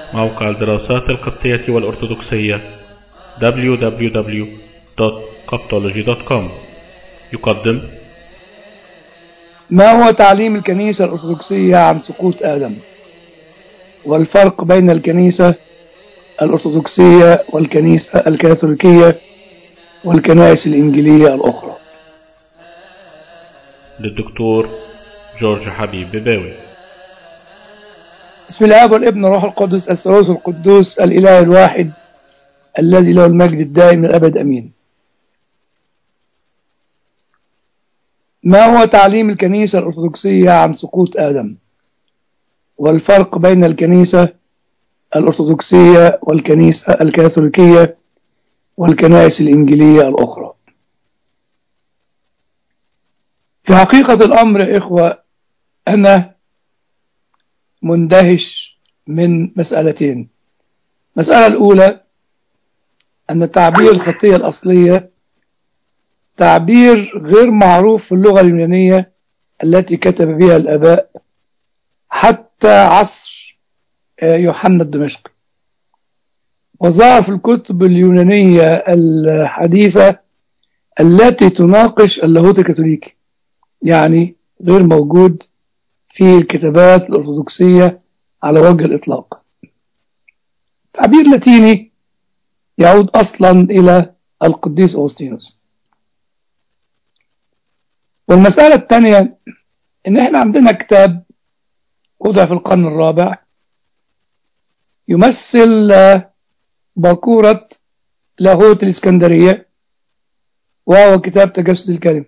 موقع الدراسات القبطية والأرثوذكسية www.coptology.com يقدم ما هو تعليم الكنيسة الأرثوذكسية عن سقوط آدم والفرق بين الكنيسة الأرثوذكسية والكنيسة الكاثوليكية والكنائس الإنجيلية الأخرى للدكتور جورج حبيب بباوي بسم الآب والابن والروح القدس الثالوث القدوس الإله الواحد الذي له المجد الدائم الأبد أمين ما هو تعليم الكنيسة الأرثوذكسية عن سقوط آدم والفرق بين الكنيسة الأرثوذكسية والكنيسة الكاثوليكية والكنائس الإنجيلية الأخرى في حقيقة الأمر يا إخوة أنا مندهش من مسألتين المسألة الأولى أن تعبير الخطية الأصلية تعبير غير معروف في اللغة اليونانية التي كتب بها الآباء حتى عصر يوحنا الدمشقي وظهر في الكتب اليونانية الحديثة التي تناقش اللاهوت الكاثوليكي يعني غير موجود في الكتابات الأرثوذكسية على وجه الإطلاق تعبير لاتيني يعود أصلا إلى القديس أغسطينوس والمسألة الثانية إن إحنا عندنا كتاب وضع في القرن الرابع يمثل باكورة لاهوت الإسكندرية وهو كتاب تجسد الكلمة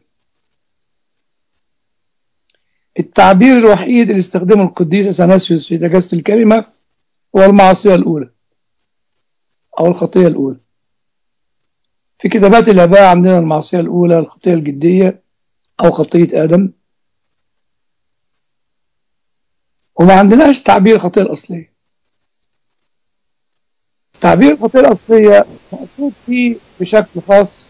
التعبير الوحيد اللي استخدمه القديس اثناسيوس في تجسد الكلمة هو المعصية الأولى أو الخطية الأولى في كتابات الآباء عندنا المعصية الأولى الخطية الجدية أو خطية آدم وما عندناش تعبير الخطية الأصلية تعبير الخطية الأصلية مقصود فيه بشكل خاص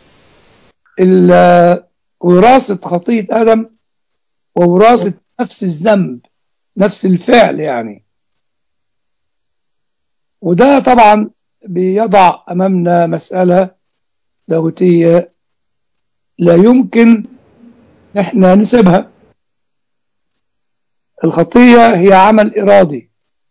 وراثة خطية آدم ووراثة نفس الذنب نفس الفعل يعني وده طبعا بيضع أمامنا مسألة لاهوتية لا يمكن احنا نسيبها الخطية هي عمل إرادي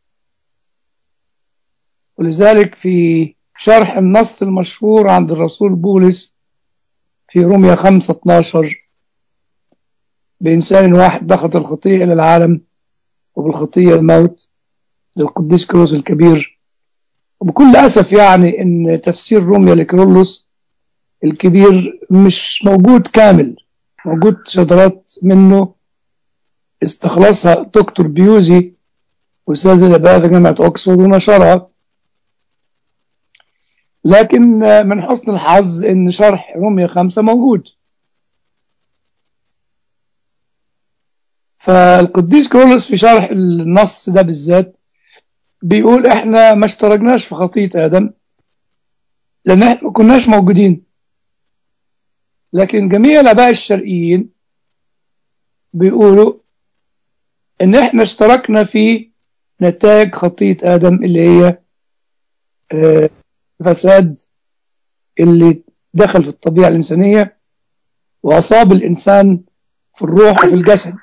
ولذلك في شرح النص المشهور عند الرسول بولس في روميا 5 12 بإنسان واحد دخلت الخطية إلى العالم وبالخطية الموت للقديس كروس الكبير وبكل أسف يعني إن تفسير روميا لكرولوس الكبير مش موجود كامل موجود شذرات منه استخلصها دكتور بيوزي أستاذ الآباء في جامعة أوكسفورد ونشرها لكن من حسن الحظ إن شرح روميا خمسة موجود فالقديس كرولوس في شرح النص ده بالذات بيقول احنا ما اشتركناش في خطية آدم لأن احنا ما كناش موجودين لكن جميع الآباء الشرقيين بيقولوا ان احنا اشتركنا في نتائج خطية آدم اللي هي فساد اللي دخل في الطبيعة الإنسانية وأصاب الإنسان في الروح وفي الجسد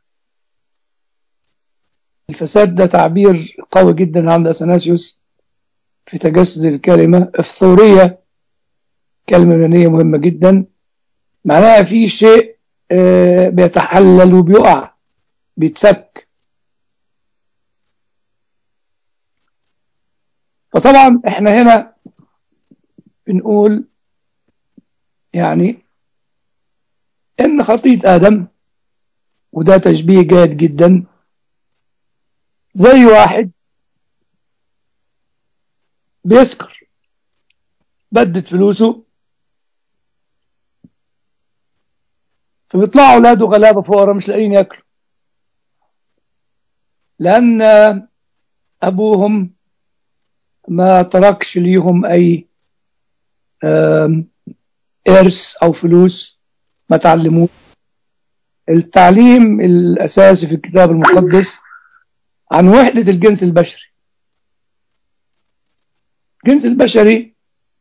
الفساد ده تعبير قوي جدا عند أثناسيوس في تجسد الكلمة الثورية كلمة يونانية مهمة جدا معناها في شيء بيتحلل وبيقع بيتفك فطبعا احنا هنا بنقول يعني ان خطية آدم وده تشبيه جيد جدا زي واحد بيسكر بدت فلوسه فبيطلعوا اولاده غلابه فقراء مش لاقيين ياكلوا لان ابوهم ما تركش ليهم اي ارث او فلوس ما تعلموه التعليم الاساسي في الكتاب المقدس عن وحدة الجنس البشري الجنس البشري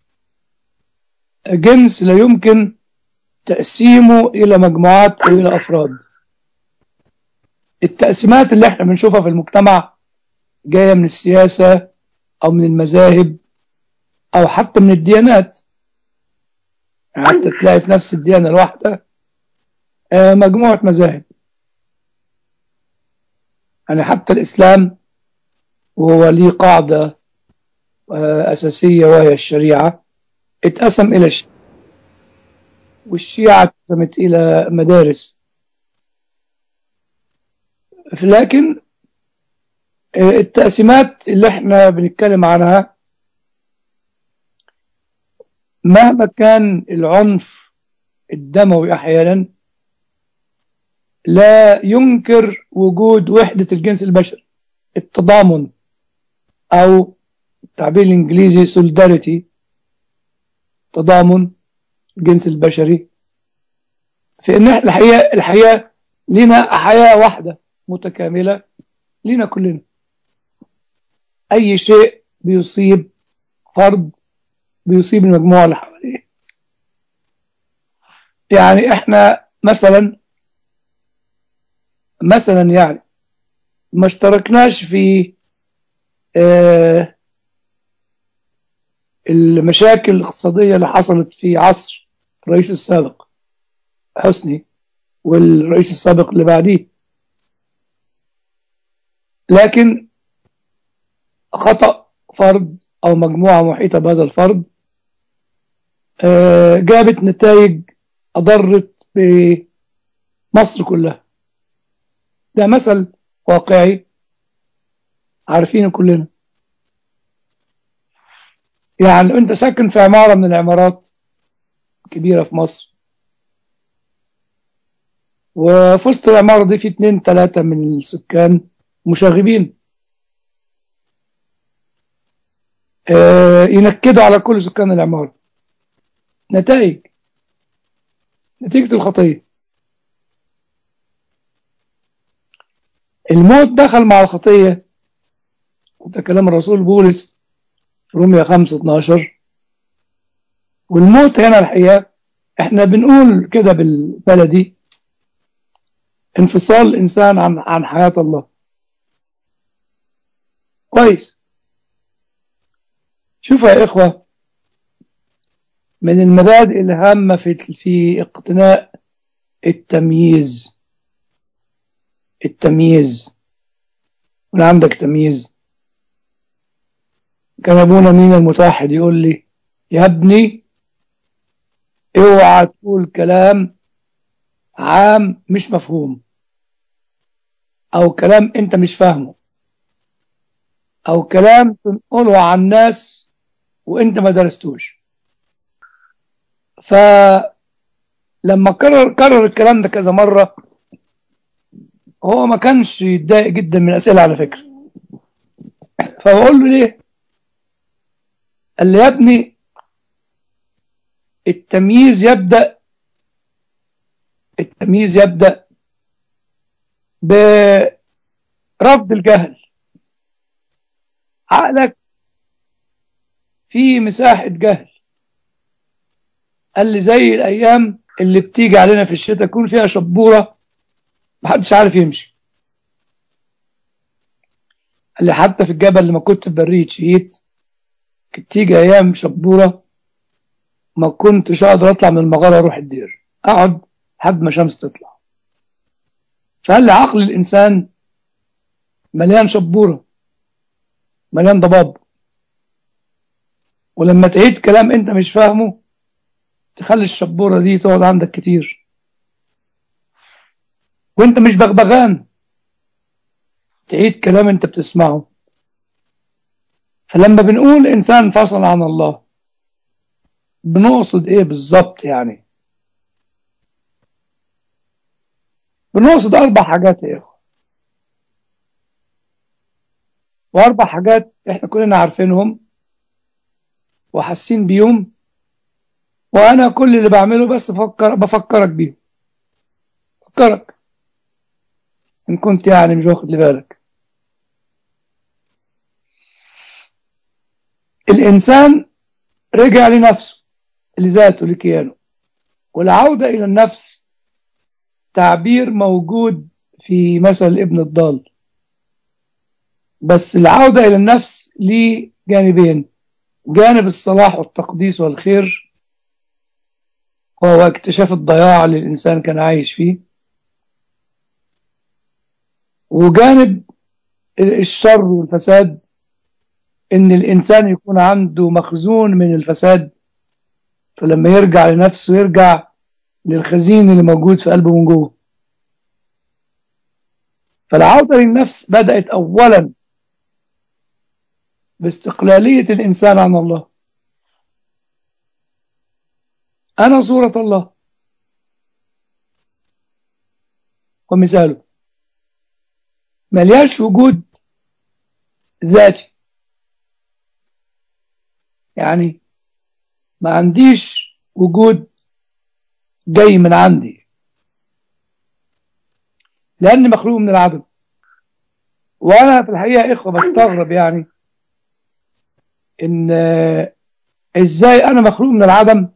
جنس لا يمكن تقسيمه إلى مجموعات أو إلى أفراد التقسيمات اللي احنا بنشوفها في المجتمع جاية من السياسة أو من المذاهب أو حتى من الديانات حتى تلاقي في نفس الديانة الواحدة مجموعة مذاهب يعني حتى الإسلام وهو ليه قاعدة أساسية وهي الشريعة اتقسم إلى الشيعة والشيعة اتقسمت إلى مدارس لكن التقسيمات اللي احنا بنتكلم عنها مهما كان العنف الدموي أحيانا لا ينكر وجود وحدة الجنس البشري التضامن أو التعبير الإنجليزي solidarity تضامن الجنس البشري في ان الحياة الحياة لنا حياة واحدة متكاملة لنا كلنا اي شيء بيصيب فرد بيصيب المجموعة اللي حواليه يعني احنا مثلا مثلا يعني ما اشتركناش في اه المشاكل الاقتصادية اللي حصلت في عصر الرئيس السابق حسني والرئيس السابق اللي بعديه لكن خطأ فرد أو مجموعة محيطة بهذا الفرد جابت نتائج أضرت بمصر كلها ده مثل واقعي عارفينه كلنا يعني انت ساكن في عمارة من العمارات كبيرة في مصر وفي وسط العمارة دي في اتنين تلاتة من السكان مشاغبين اه ينكدوا على كل سكان العمارة نتائج نتيجة الخطية الموت دخل مع الخطية وده كلام الرسول بولس في رومية 5 12 والموت هنا الحقيقة احنا بنقول كده بالبلدي انفصال الإنسان عن عن حياة الله كويس شوفوا يا إخوة من المبادئ الهامة في في اقتناء التمييز التمييز ولا عندك تمييز كان ابونا مين المتوحد يقول لي يا ابني اوعى تقول كلام عام مش مفهوم او كلام انت مش فاهمه او كلام تنقله عن الناس وانت ما درستوش فلما كرر كرر الكلام ده كذا مرة هو ما كانش يتضايق جدا من الأسئلة على فكرة فبقول له ليه قال لي يا ابني التمييز يبدأ التمييز يبدأ برفض الجهل عقلك فيه مساحة جهل قال لي زي الأيام اللي بتيجي علينا في الشتاء يكون فيها شبورة محدش عارف يمشي قال لي حتى في الجبل لما كنت في برية شيت كنت تيجي أيام شبورة ما كنتش أقدر أطلع من المغارة أروح الدير أقعد لحد ما شمس تطلع فقال لي عقل الإنسان مليان شبورة مليان ضباب ولما تعيد كلام أنت مش فاهمه تخلي الشبورة دي تقعد عندك كتير وانت مش بغبغان تعيد كلام انت بتسمعه فلما بنقول انسان فصل عن الله بنقصد ايه بالظبط يعني بنقصد اربع حاجات يا اخوة واربع حاجات احنا كلنا عارفينهم وحاسين بيهم وانا كل اللي بعمله بس بفكر بفكرك بيهم بفكرك ان كنت يعني مش واخد بالك الإنسان رجع لنفسه لذاته لكيانه والعودة إلى النفس تعبير موجود في مثل ابن الضال بس العودة إلى النفس ليه جانبين جانب الصلاح والتقديس والخير وهو اكتشاف الضياع اللي الإنسان كان عايش فيه وجانب الشر والفساد إن الإنسان يكون عنده مخزون من الفساد فلما يرجع لنفسه يرجع للخزين اللي موجود في قلبه من جوه فالعودة للنفس بدأت أولا باستقلالية الإنسان عن الله أنا صورة الله ومثاله ملياش وجود ذاتي يعني ما عنديش وجود جاي من عندي لأني مخلوق من العدم وأنا في الحقيقة إخوة بستغرب يعني إن إزاي أنا مخلوق من العدم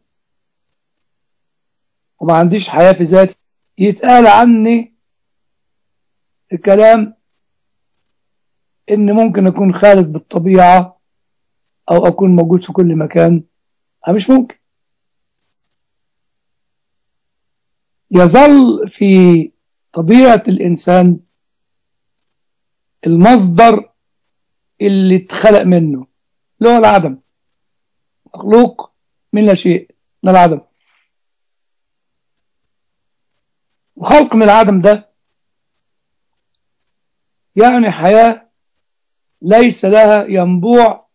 وما عنديش حياة في ذاتي يتقال عني الكلام إن ممكن أكون خالد بالطبيعة أو أكون موجود في كل مكان مش ممكن يظل في طبيعة الإنسان المصدر اللي اتخلق منه اللي هو العدم مخلوق من لا شيء من العدم وخلق من العدم ده يعني حياة ليس لها ينبوع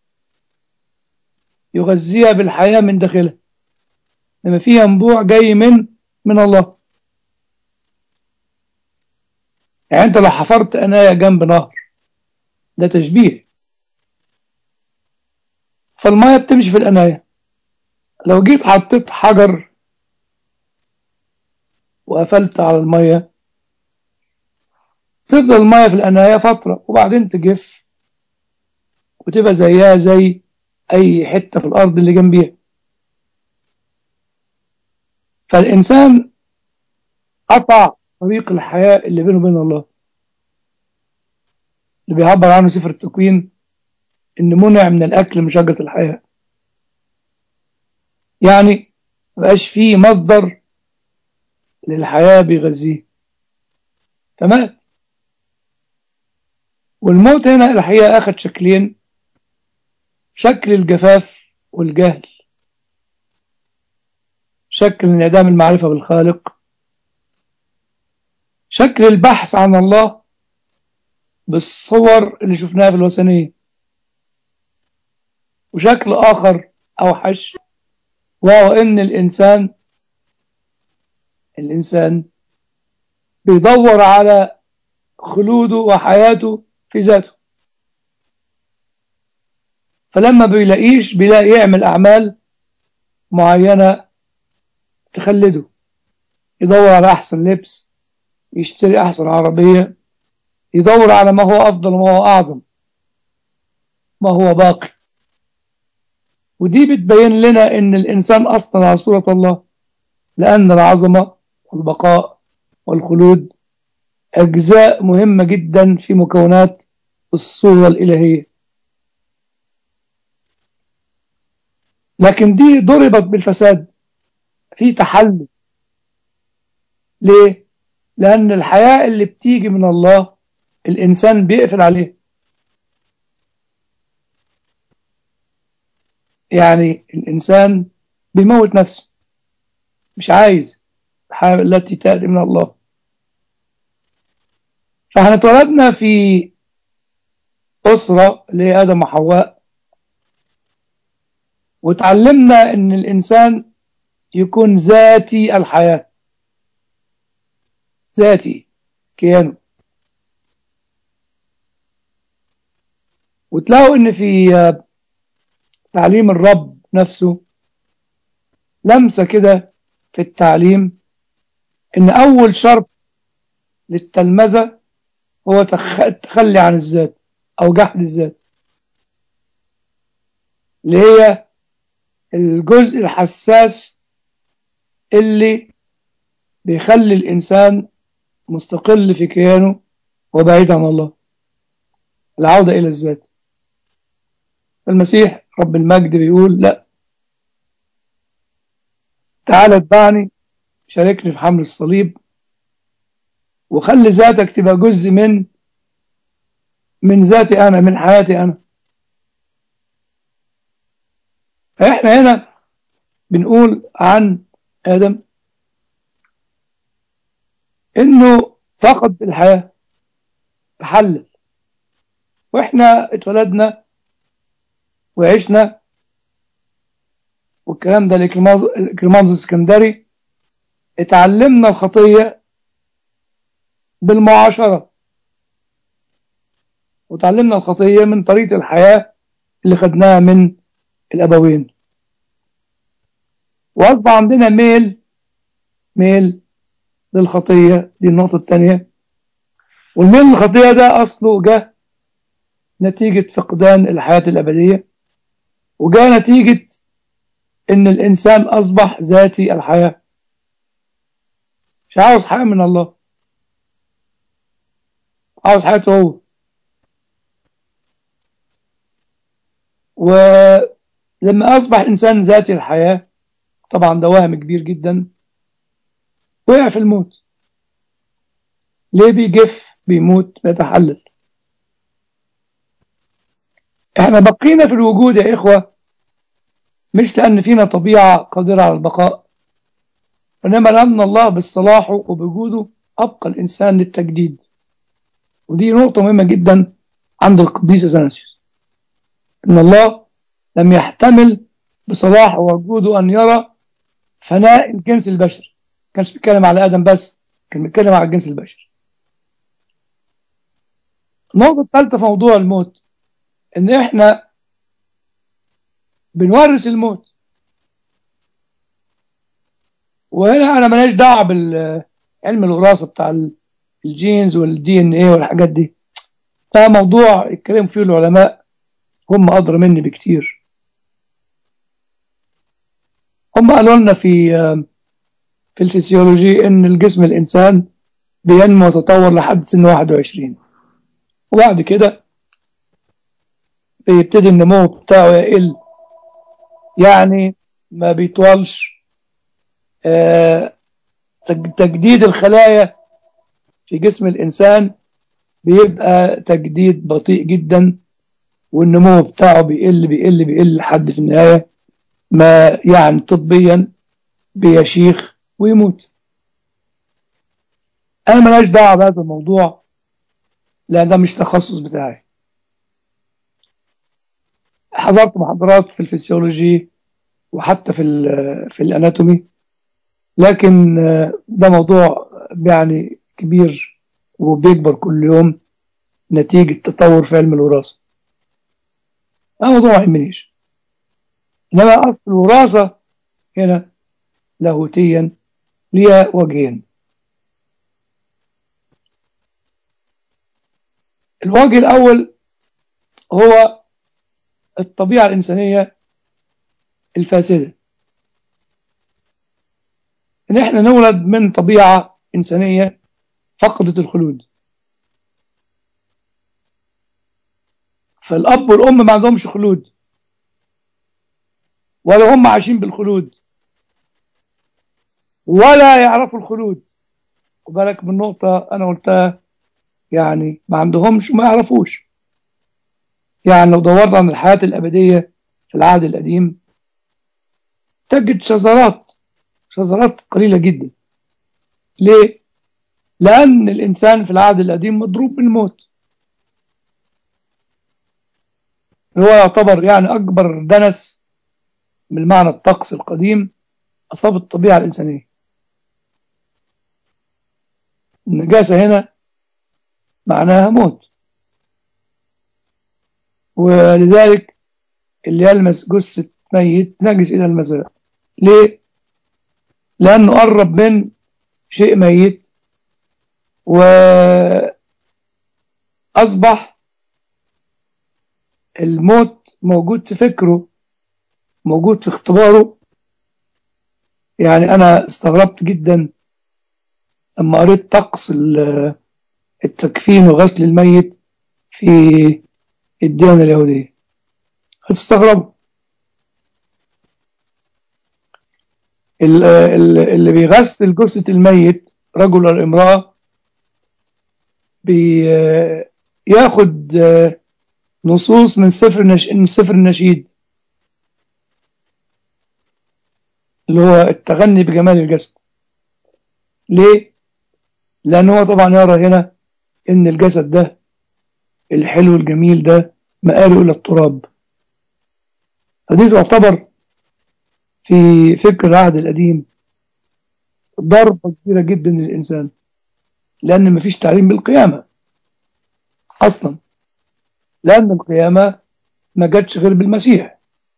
يغذيها بالحياة من داخلها لما في ينبوع جاي من من الله يعني انت لو حفرت اناية جنب نهر ده تشبيه فالمية بتمشي في الاناية لو جيت حطيت حجر وقفلت على المية تفضل المية في الاناية فترة وبعدين تجف وتبقى زيها زي اي حتة في الارض اللي جنبيها فالإنسان قطع طريق الحياة اللي بينه وبين الله اللي بيعبر عنه سفر التكوين إن منع من الأكل من شجرة الحياة يعني مبقاش فيه مصدر للحياة بيغذيه فمات والموت هنا الحقيقة أخذ شكلين شكل الجفاف والجهل شكل انعدام المعرفة بالخالق شكل البحث عن الله بالصور اللي شفناها في الوثنية وشكل آخر أوحش وهو إن الإنسان الإنسان بيدور على خلوده وحياته في ذاته فلما بيلاقيش بيلاقي يعمل أعمال معينة تخلده يدور على أحسن لبس يشتري أحسن عربية يدور على ما هو أفضل وما هو أعظم ما هو باقي ودي بتبين لنا إن الإنسان أصلا على صورة الله لأن العظمة والبقاء والخلود أجزاء مهمة جدا في مكونات الصورة الإلهية لكن دي ضربت بالفساد في تحلل ليه؟ لأن الحياة اللي بتيجي من الله الإنسان بيقفل عليه يعني الإنسان بيموت نفسه مش عايز الحياة التي تأتي من الله فاحنا اتولدنا في أسرة اللي هي آدم وحواء وتعلمنا إن الإنسان يكون ذاتي الحياة ذاتي كيانه وتلاقوا ان في تعليم الرب نفسه لمسة كده في التعليم ان اول شرط للتلمذة هو التخلي عن الذات او جحد الذات اللي هي الجزء الحساس اللي بيخلي الإنسان مستقل في كيانه وبعيد عن الله العودة إلى الذات المسيح رب المجد بيقول لا تعال اتبعني شاركني في حمل الصليب وخلي ذاتك تبقى جزء من من ذاتي أنا من حياتي أنا فإحنا هنا بنقول عن آدم إنه فقد الحياة تحلل وإحنا اتولدنا وعشنا والكلام ده لكرمانوس الاسكندري اتعلمنا الخطية بالمعاشرة وتعلمنا الخطية من طريقة الحياة اللي خدناها من الأبوين وأصبح عندنا ميل ميل للخطية دي النقطة الثانية والميل للخطية ده أصله جه نتيجة فقدان الحياة الأبدية وجاء نتيجة إن الإنسان أصبح ذاتي الحياة مش عاوز حياة من الله عاوز حياته هو ولما أصبح الإنسان ذاتي الحياة طبعا ده وهم كبير جدا وقع في الموت ليه بيجف بيموت بيتحلل احنا بقينا في الوجود يا إخوة مش لأن فينا طبيعة قادرة على البقاء إنما لأن الله بالصلاح وبوجوده أبقى الإنسان للتجديد ودي نقطة مهمة جدا عند القديس أثناسيوس إن الله لم يحتمل بصلاح ووجوده أن يرى فناء الجنس البشري كانش بيتكلم على آدم بس كان بيتكلم على الجنس البشري النقطة الثالثة في موضوع الموت إن إحنا بنورث الموت وهنا أنا ماليش دعوة بالعلم الوراثة بتاع الجينز والدي ان ايه والحاجات دي ده موضوع يتكلم فيه العلماء هم أدرى مني بكتير هم قالوا لنا في في الفسيولوجي ان الجسم الانسان بينمو ويتطور لحد سن 21 وبعد كده بيبتدي النمو بتاعه يقل يعني ما بيطولش آه تجديد الخلايا في جسم الانسان بيبقى تجديد بطيء جدا والنمو بتاعه بيقل بيقل بيقل لحد في النهايه ما يعني طبيا بيشيخ ويموت انا ملاش دعوه بهذا الموضوع لان ده مش تخصص بتاعي حضرت محاضرات في الفسيولوجي وحتى في في الاناتومي لكن ده موضوع يعني كبير وبيكبر كل يوم نتيجة تطور في علم الوراثة ده موضوع ما يهمنيش إنما أصل الوراثة هنا لاهوتيا ليها وجهين الوجه الأول هو الطبيعة الإنسانية الفاسدة إن إحنا نولد من طبيعة إنسانية فقدت الخلود فالأب والأم ما عندهمش خلود ولا هم عايشين بالخلود ولا يعرفوا الخلود وبالك من نقطة أنا قلتها يعني ما عندهمش وما يعرفوش يعني لو دورنا عن الحياة الأبدية في العهد القديم تجد شذرات شذرات قليلة جدا ليه؟ لأن الإنسان في العهد القديم مضروب بالموت هو يعتبر يعني أكبر دنس من معنى الطقس القديم أصاب الطبيعة الإنسانية النجاسة هنا معناها موت ولذلك اللي يلمس جثة ميت نجس إلى المزرعة ليه؟ لأنه قرب من شيء ميت وأصبح الموت موجود في فكره موجود في اختباره يعني أنا استغربت جدا لما قريت طقس ال- التكفين وغسل الميت في الديانة اليهودية هتستغربوا ال- ال- اللي بيغسل جثة الميت رجل أو امرأة بياخد نصوص من سفر النش... من سفر النشيد اللي هو التغني بجمال الجسد ليه؟ لأن هو طبعا يرى هنا إن الجسد ده الحلو الجميل ده مآله إلى التراب فدي تعتبر في فكر العهد القديم ضربة كبيرة جدا للإنسان لأن مفيش تعليم بالقيامة أصلا لأن القيامة ما جاتش غير بالمسيح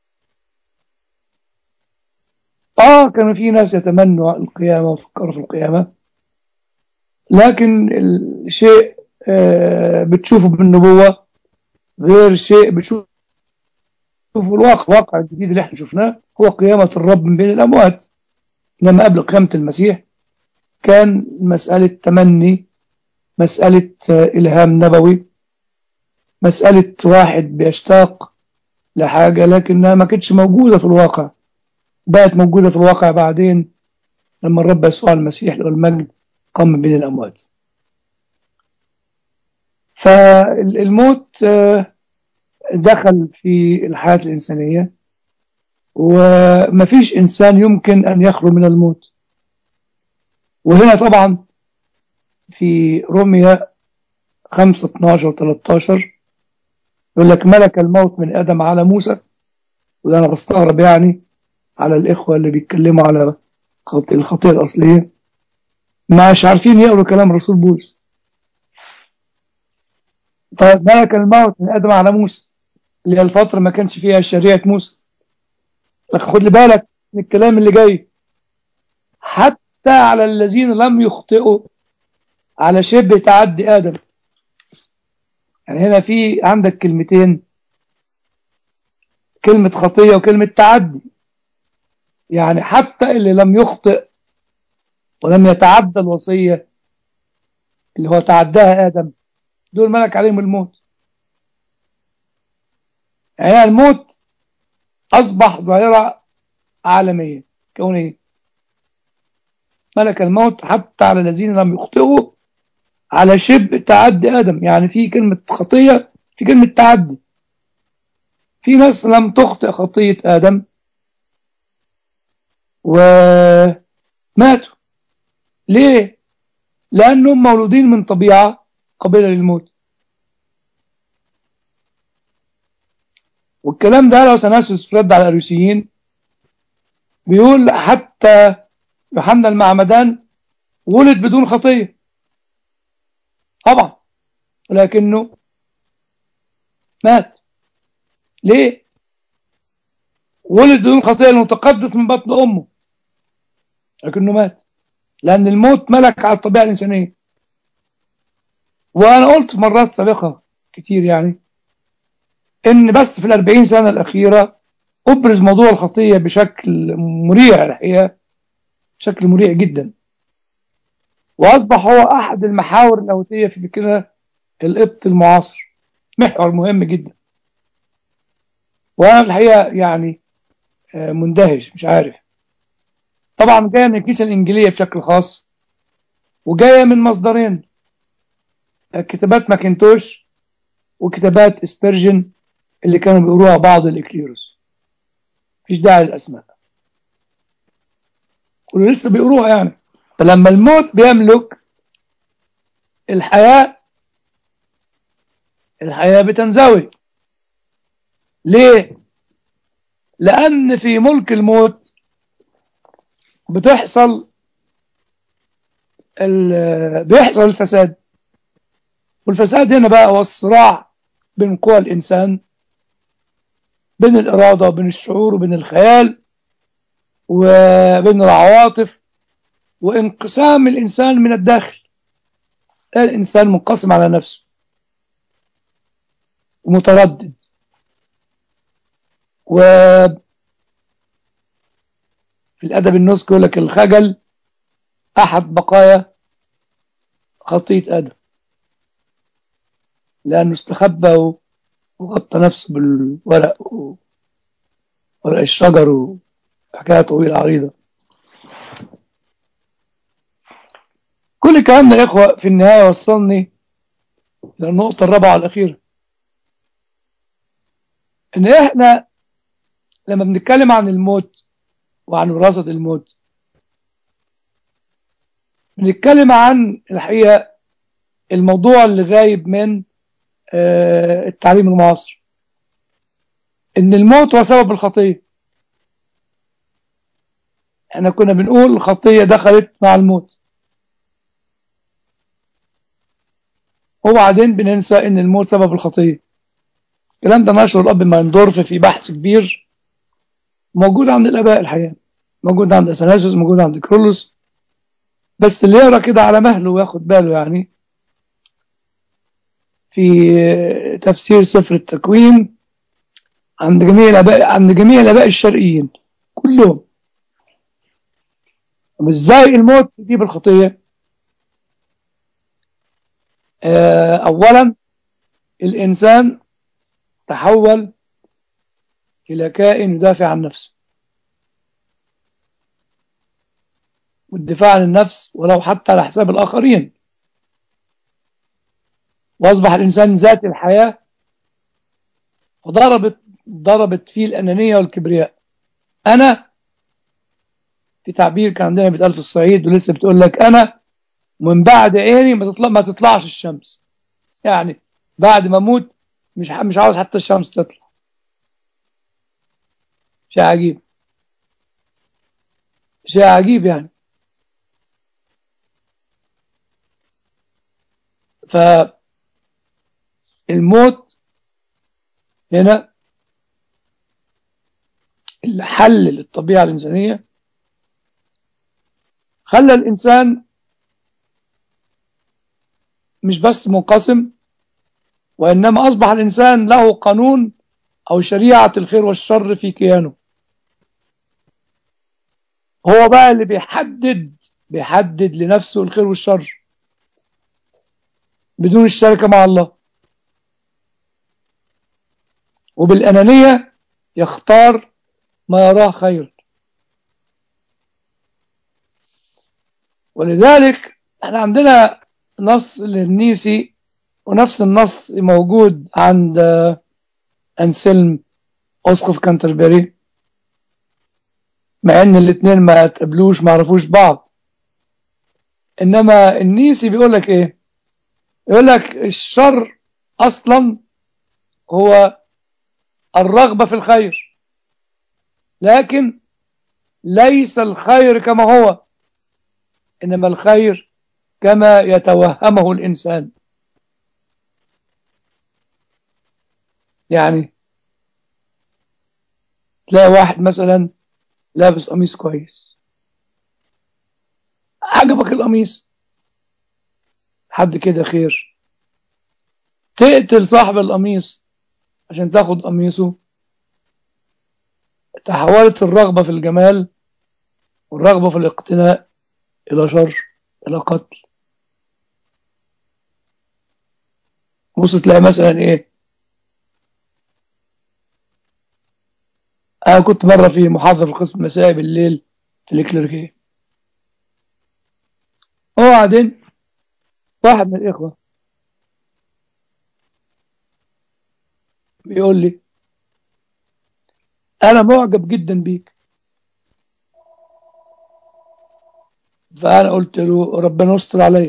آه كان في ناس يتمنوا القيامة وفكروا في القيامة لكن الشيء آه بتشوفه بالنبوة غير شيء بتشوفه في الواقع الواقع الجديد اللي احنا شفناه هو قيامة الرب من بين الأموات إنما قبل قيامة المسيح كان مسألة تمني مسألة إلهام نبوي مسألة واحد بيشتاق لحاجة لكنها ما كانتش موجودة في الواقع بقت موجودة في الواقع بعدين لما الرب يسوع المسيح له المجد قام من بين الأموات فالموت دخل في الحياة الإنسانية ومفيش إنسان يمكن أن يخلو من الموت وهنا طبعا في روميا 5 12 13 يقول لك ملك الموت من آدم على موسى وده أنا بستغرب يعني على الإخوة اللي بيتكلموا على الخطيئة الأصلية مش عارفين يقروا كلام رسول بولس طيب ملك الموت من آدم على موسى اللي هي الفترة ما كانش فيها شريعة موسى لكن خد لي بالك من الكلام اللي جاي حتى على الذين لم يخطئوا على شبه تعدي آدم يعني هنا في عندك كلمتين كلمة خطية وكلمة تعدي يعني حتى اللي لم يخطئ ولم يتعدى الوصية اللي هو تعداها آدم دول ملك عليهم الموت يعني الموت أصبح ظاهرة عالمية كونية ملك الموت حتى على الذين لم يخطئوا على شبه تعدي آدم يعني في كلمة خطية في كلمة تعدي في ناس لم تخطئ خطية آدم وماتوا ليه؟ لأنهم مولودين من طبيعة قابلة للموت والكلام ده لو سناسس رد على الأروسيين بيقول حتى يوحنا المعمدان ولد بدون خطية طبعا ولكنه مات ليه ولد بدون خطية المتقدس من بطن أمه لكنه مات لأن الموت ملك على الطبيعة الإنسانية وأنا قلت في مرات سابقة كتير يعني إن بس في الأربعين سنة الأخيرة أبرز موضوع الخطية بشكل مريع الحقيقة بشكل مريع جدا وأصبح هو أحد المحاور اللاهوتية في فكرنا القبط المعاصر محور مهم جدا وأنا الحقيقة يعني مندهش مش عارف طبعا جاية من الكنيسة الإنجيلية بشكل خاص وجاية من مصدرين كتابات ماكنتوش وكتابات اسبرجن اللي كانوا بيقروها بعض الإكليروس مفيش داعي للأسماء واللي لسه بيقروها يعني فلما الموت بيملك الحياة الحياة بتنزوي ليه؟ لأن في ملك الموت بتحصل بيحصل الفساد والفساد هنا بقى هو الصراع بين قوى الإنسان بين الإرادة وبين الشعور وبين الخيال وبين العواطف وانقسام الإنسان من الداخل الإنسان منقسم على نفسه ومتردد في الأدب النسك يقول لك الخجل أحد بقايا خطية آدم لأنه استخبى وغطى نفسه بالورق و... ورق الشجر وحكاية طويلة عريضة كل الكلام ده يا إخوة في النهاية وصلني للنقطة الرابعة والأخيرة إن إحنا لما بنتكلم عن الموت وعن وراثة الموت بنتكلم عن الحقيقة الموضوع اللي غايب من التعليم المعاصر ان الموت هو سبب الخطية احنا كنا بنقول الخطية دخلت مع الموت وبعدين بننسى ان الموت سبب الخطية الكلام ده نشره الاب مايندورف في بحث كبير موجود عند الاباء الحقيقة موجود عند اثناسيوس موجود عند كرولوس بس اللي يقرا كده على مهله وياخد باله يعني في تفسير سفر التكوين عند جميع الاباء عند جميع الاباء الشرقيين كلهم طب ازاي الموت يجيب الخطيه آه اولا الانسان تحول الى كائن يدافع عن نفسه والدفاع عن النفس ولو حتى على حساب الاخرين واصبح الانسان ذات الحياه وضربت ضربت فيه الانانيه والكبرياء انا في تعبير كان عندنا بيتقال في الصعيد ولسه بتقول لك انا من بعد عيني ما تطلع ما تطلعش الشمس يعني بعد ما اموت مش مش عاوز حتى الشمس تطلع شيء عجيب شيء عجيب يعني فالموت هنا الحل للطبيعة الإنسانية خلى الإنسان مش بس منقسم وإنما أصبح الإنسان له قانون أو شريعة الخير والشر في كيانه هو بقى اللي بيحدد بيحدد لنفسه الخير والشر بدون الشركة مع الله وبالأنانية يختار ما يراه خير ولذلك احنا عندنا نص للنيسي ونفس النص موجود عند أنسلم أسقف كانتربري مع ان الاثنين ما تقابلوش ما عرفوش بعض انما النيسي بيقول لك ايه يقول لك الشر اصلا هو الرغبة في الخير لكن ليس الخير كما هو إنما الخير كما يتوهمه الإنسان يعني تلاقي واحد مثلا لابس قميص كويس عجبك القميص حد كده خير تقتل صاحب القميص عشان تاخد قميصه تحولت الرغبة في الجمال والرغبة في الاقتناء إلى شر إلى قتل بص تلاقي مثلا إيه أنا كنت مرة في محاضرة في قسم مسائي بالليل في الإكليريكية وبعدين واحد من الإخوة بيقول لي أنا معجب جدا بيك فأنا قلت له ربنا يستر عليا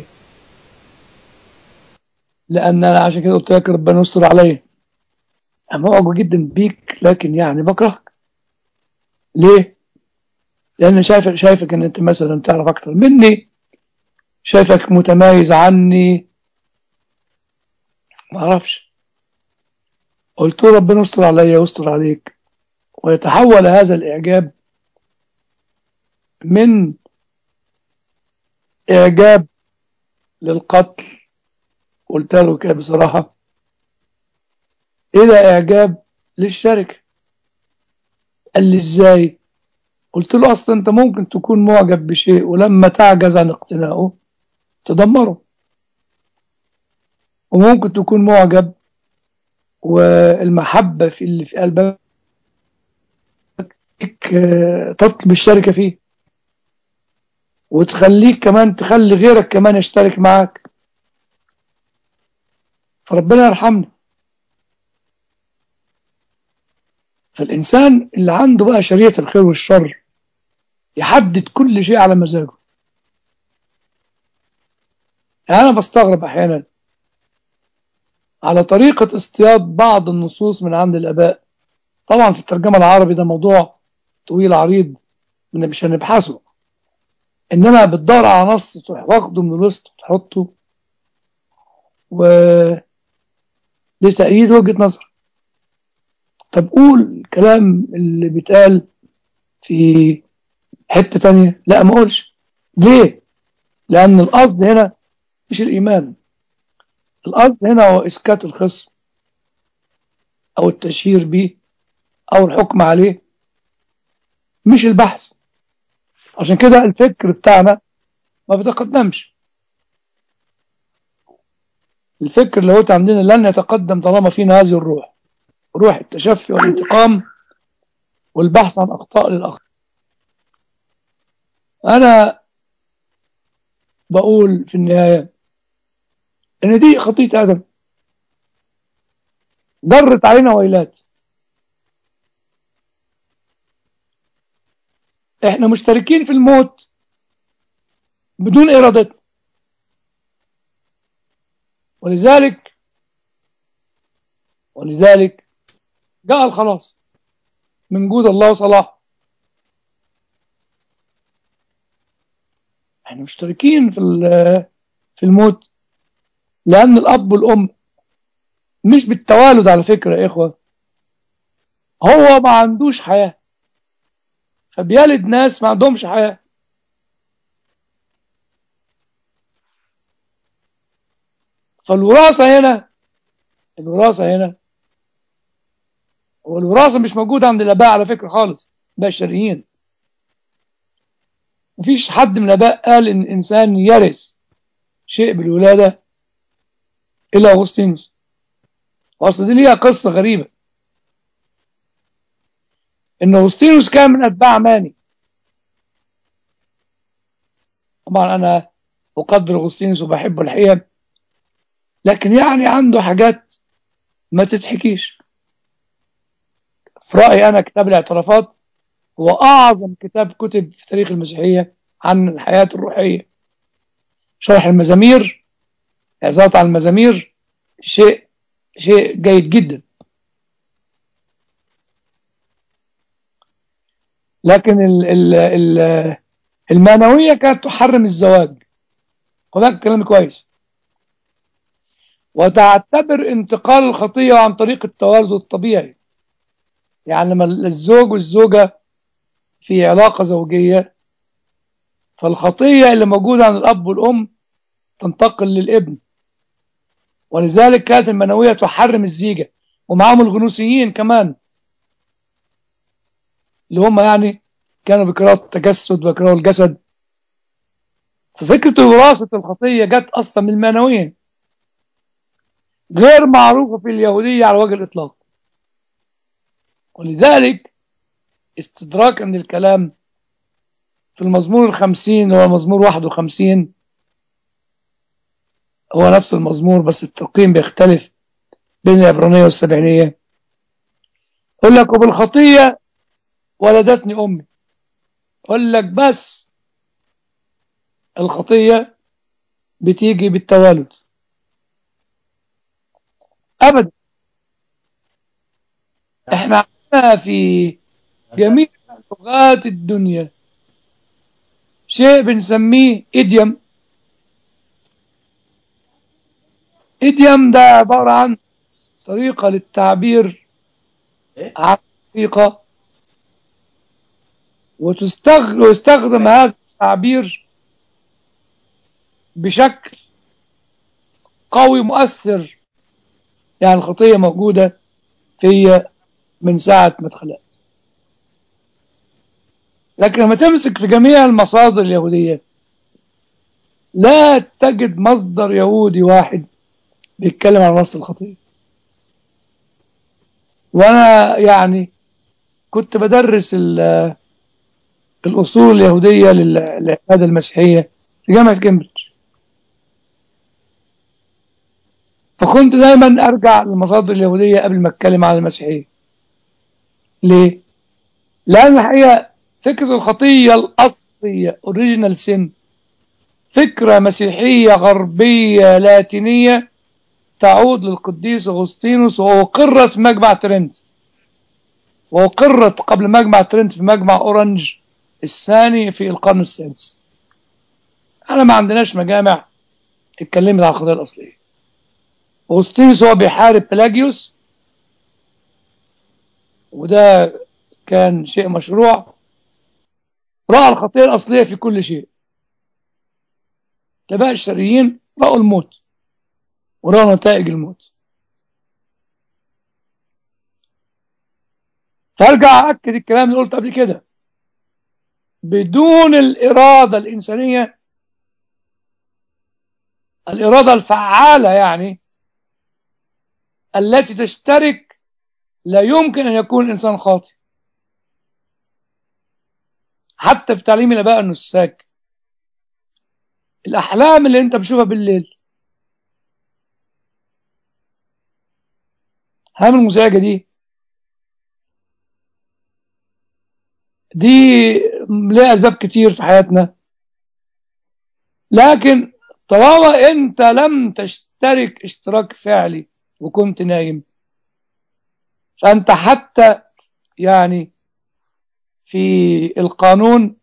لأن أنا عشان كده قلت لك ربنا يستر عليا أنا معجب جدا بيك لكن يعني بكرهك ليه؟ لأن شايفك شايفك إن أنت مثلا تعرف أكتر مني شايفك متميز عني ما أعرفش قلت له ربنا يستر عليا ويستر عليك ويتحول هذا الإعجاب من إعجاب للقتل قلت له كده بصراحة إلى إعجاب للشركة قال لي إزاي قلت له أصلا أنت ممكن تكون معجب بشيء ولما تعجز عن اقتنائه تدمره وممكن تكون معجب والمحبة في اللي في قلبك آه، تطلب الشركة فيه وتخليك كمان تخلي غيرك كمان يشترك معاك فربنا يرحمنا فالإنسان اللي عنده بقى شريعة الخير والشر يحدد كل شيء على مزاجه يعني أنا بستغرب أحيانا على طريقة اصطياد بعض النصوص من عند الآباء طبعا في الترجمة العربي ده موضوع طويل عريض من مش هنبحثه إنما بتدور على نص تروح واخده من الوسط وتحطه و لتأييد وجهة نظر طب قول الكلام اللي بيتقال في حتة تانية لا ما اقولش ليه لأن القصد هنا مش الإيمان القصد هنا هو إسكات الخصم أو التشهير به أو الحكم عليه مش البحث عشان كده الفكر بتاعنا ما بيتقدمش الفكر اللي هو عندنا لن يتقدم طالما فينا هذه الروح روح التشفي والانتقام والبحث عن أخطاء للآخر أنا بقول في النهاية إن دي خطية آدم جرت علينا ويلات احنا مشتركين في الموت بدون ارادتنا ولذلك ولذلك جاء الخلاص من جود الله وصلاح احنا مشتركين في في الموت لان الاب والام مش بالتوالد على فكره يا اخوه هو ما عندوش حياه فبيلد ناس ما عندهمش حياه فالوراثه هنا الوراثه هنا والوراثه مش موجوده عند الاباء على فكره خالص الاباء الشرقيين مفيش حد من الاباء قال ان الانسان يرث شيء بالولاده الا اغسطينوس واصل دي ليها قصه غريبه ان اغسطينوس كان من اتباع ماني طبعا انا اقدر اغسطينوس وبحبه الحقيقه لكن يعني عنده حاجات ما تتحكيش في رأيي أنا كتاب الاعترافات هو أعظم كتاب كتب في تاريخ المسيحية عن الحياة الروحية شرح المزامير إعزات عن المزامير شيء شيء جيد جدا لكن ال ال ال المانوية كانت تحرم الزواج هناك كلام كويس وتعتبر انتقال الخطية عن طريق التوالد الطبيعي يعني لما الزوج والزوجة في علاقة زوجية فالخطية اللي موجودة عن الأب والأم تنتقل للابن ولذلك كانت المنوية تحرم الزيجة ومعهم الغنوسيين كمان اللي هم يعني كانوا بيكرهوا التجسد وبيكرهوا الجسد ففكرة وراثة الخطية جت أصلا من المنويين غير معروفة في اليهودية على وجه الإطلاق ولذلك استدراكا للكلام في المزمور الخمسين هو المزمور واحد وخمسين هو نفس المزمور بس التقييم بيختلف بين العبرانية والسبعينية يقول لك وبالخطية ولدتني أمي يقول لك بس الخطية بتيجي بالتوالد أبدا احنا عندنا في جميع لغات الدنيا شيء بنسميه إديم إديم ده عبارة عن طريقة للتعبير عن حقيقة ويستخدم هذا التعبير بشكل قوي مؤثر يعني الخطية موجودة في من ساعة ما اتخلقت لكن لما تمسك في جميع المصادر اليهودية لا تجد مصدر يهودي واحد بيتكلم عن وصف الخطية وأنا يعني كنت بدرس ال- الأصول اليهودية لل- للعبادة المسيحية في جامعة كامبريدج فكنت دايما أرجع للمصادر اليهودية قبل ما أتكلم عن المسيحية ليه؟ لأن الحقيقة فكرة الخطية الأصلية أوريجينال سين فكرة مسيحية غربية لاتينية تعود للقديس أغسطينوس وأقرت في مجمع ترنت وأقرت قبل مجمع ترنت في مجمع أورنج الثاني في القرن السادس احنا ما عندناش مجامع اتكلمت عن القضية الأصلية أغسطينوس هو بيحارب بلاجيوس وده كان شيء مشروع رأى الخطية الأصلية في كل شيء تبقى الشريين رأوا الموت ورأوا نتائج الموت فارجع أكد الكلام اللي قلت قبل كده بدون الإرادة الإنسانية الإرادة الفعالة يعني التي تشترك لا يمكن أن يكون الإنسان خاطئ حتى في تعليم الآباء النساك الأحلام اللي أنت بتشوفها بالليل الأحلام المزعجة دي دي لها أسباب كتير في حياتنا لكن طالما أنت لم تشترك اشتراك فعلي وكنت نايم فأنت حتى يعني في القانون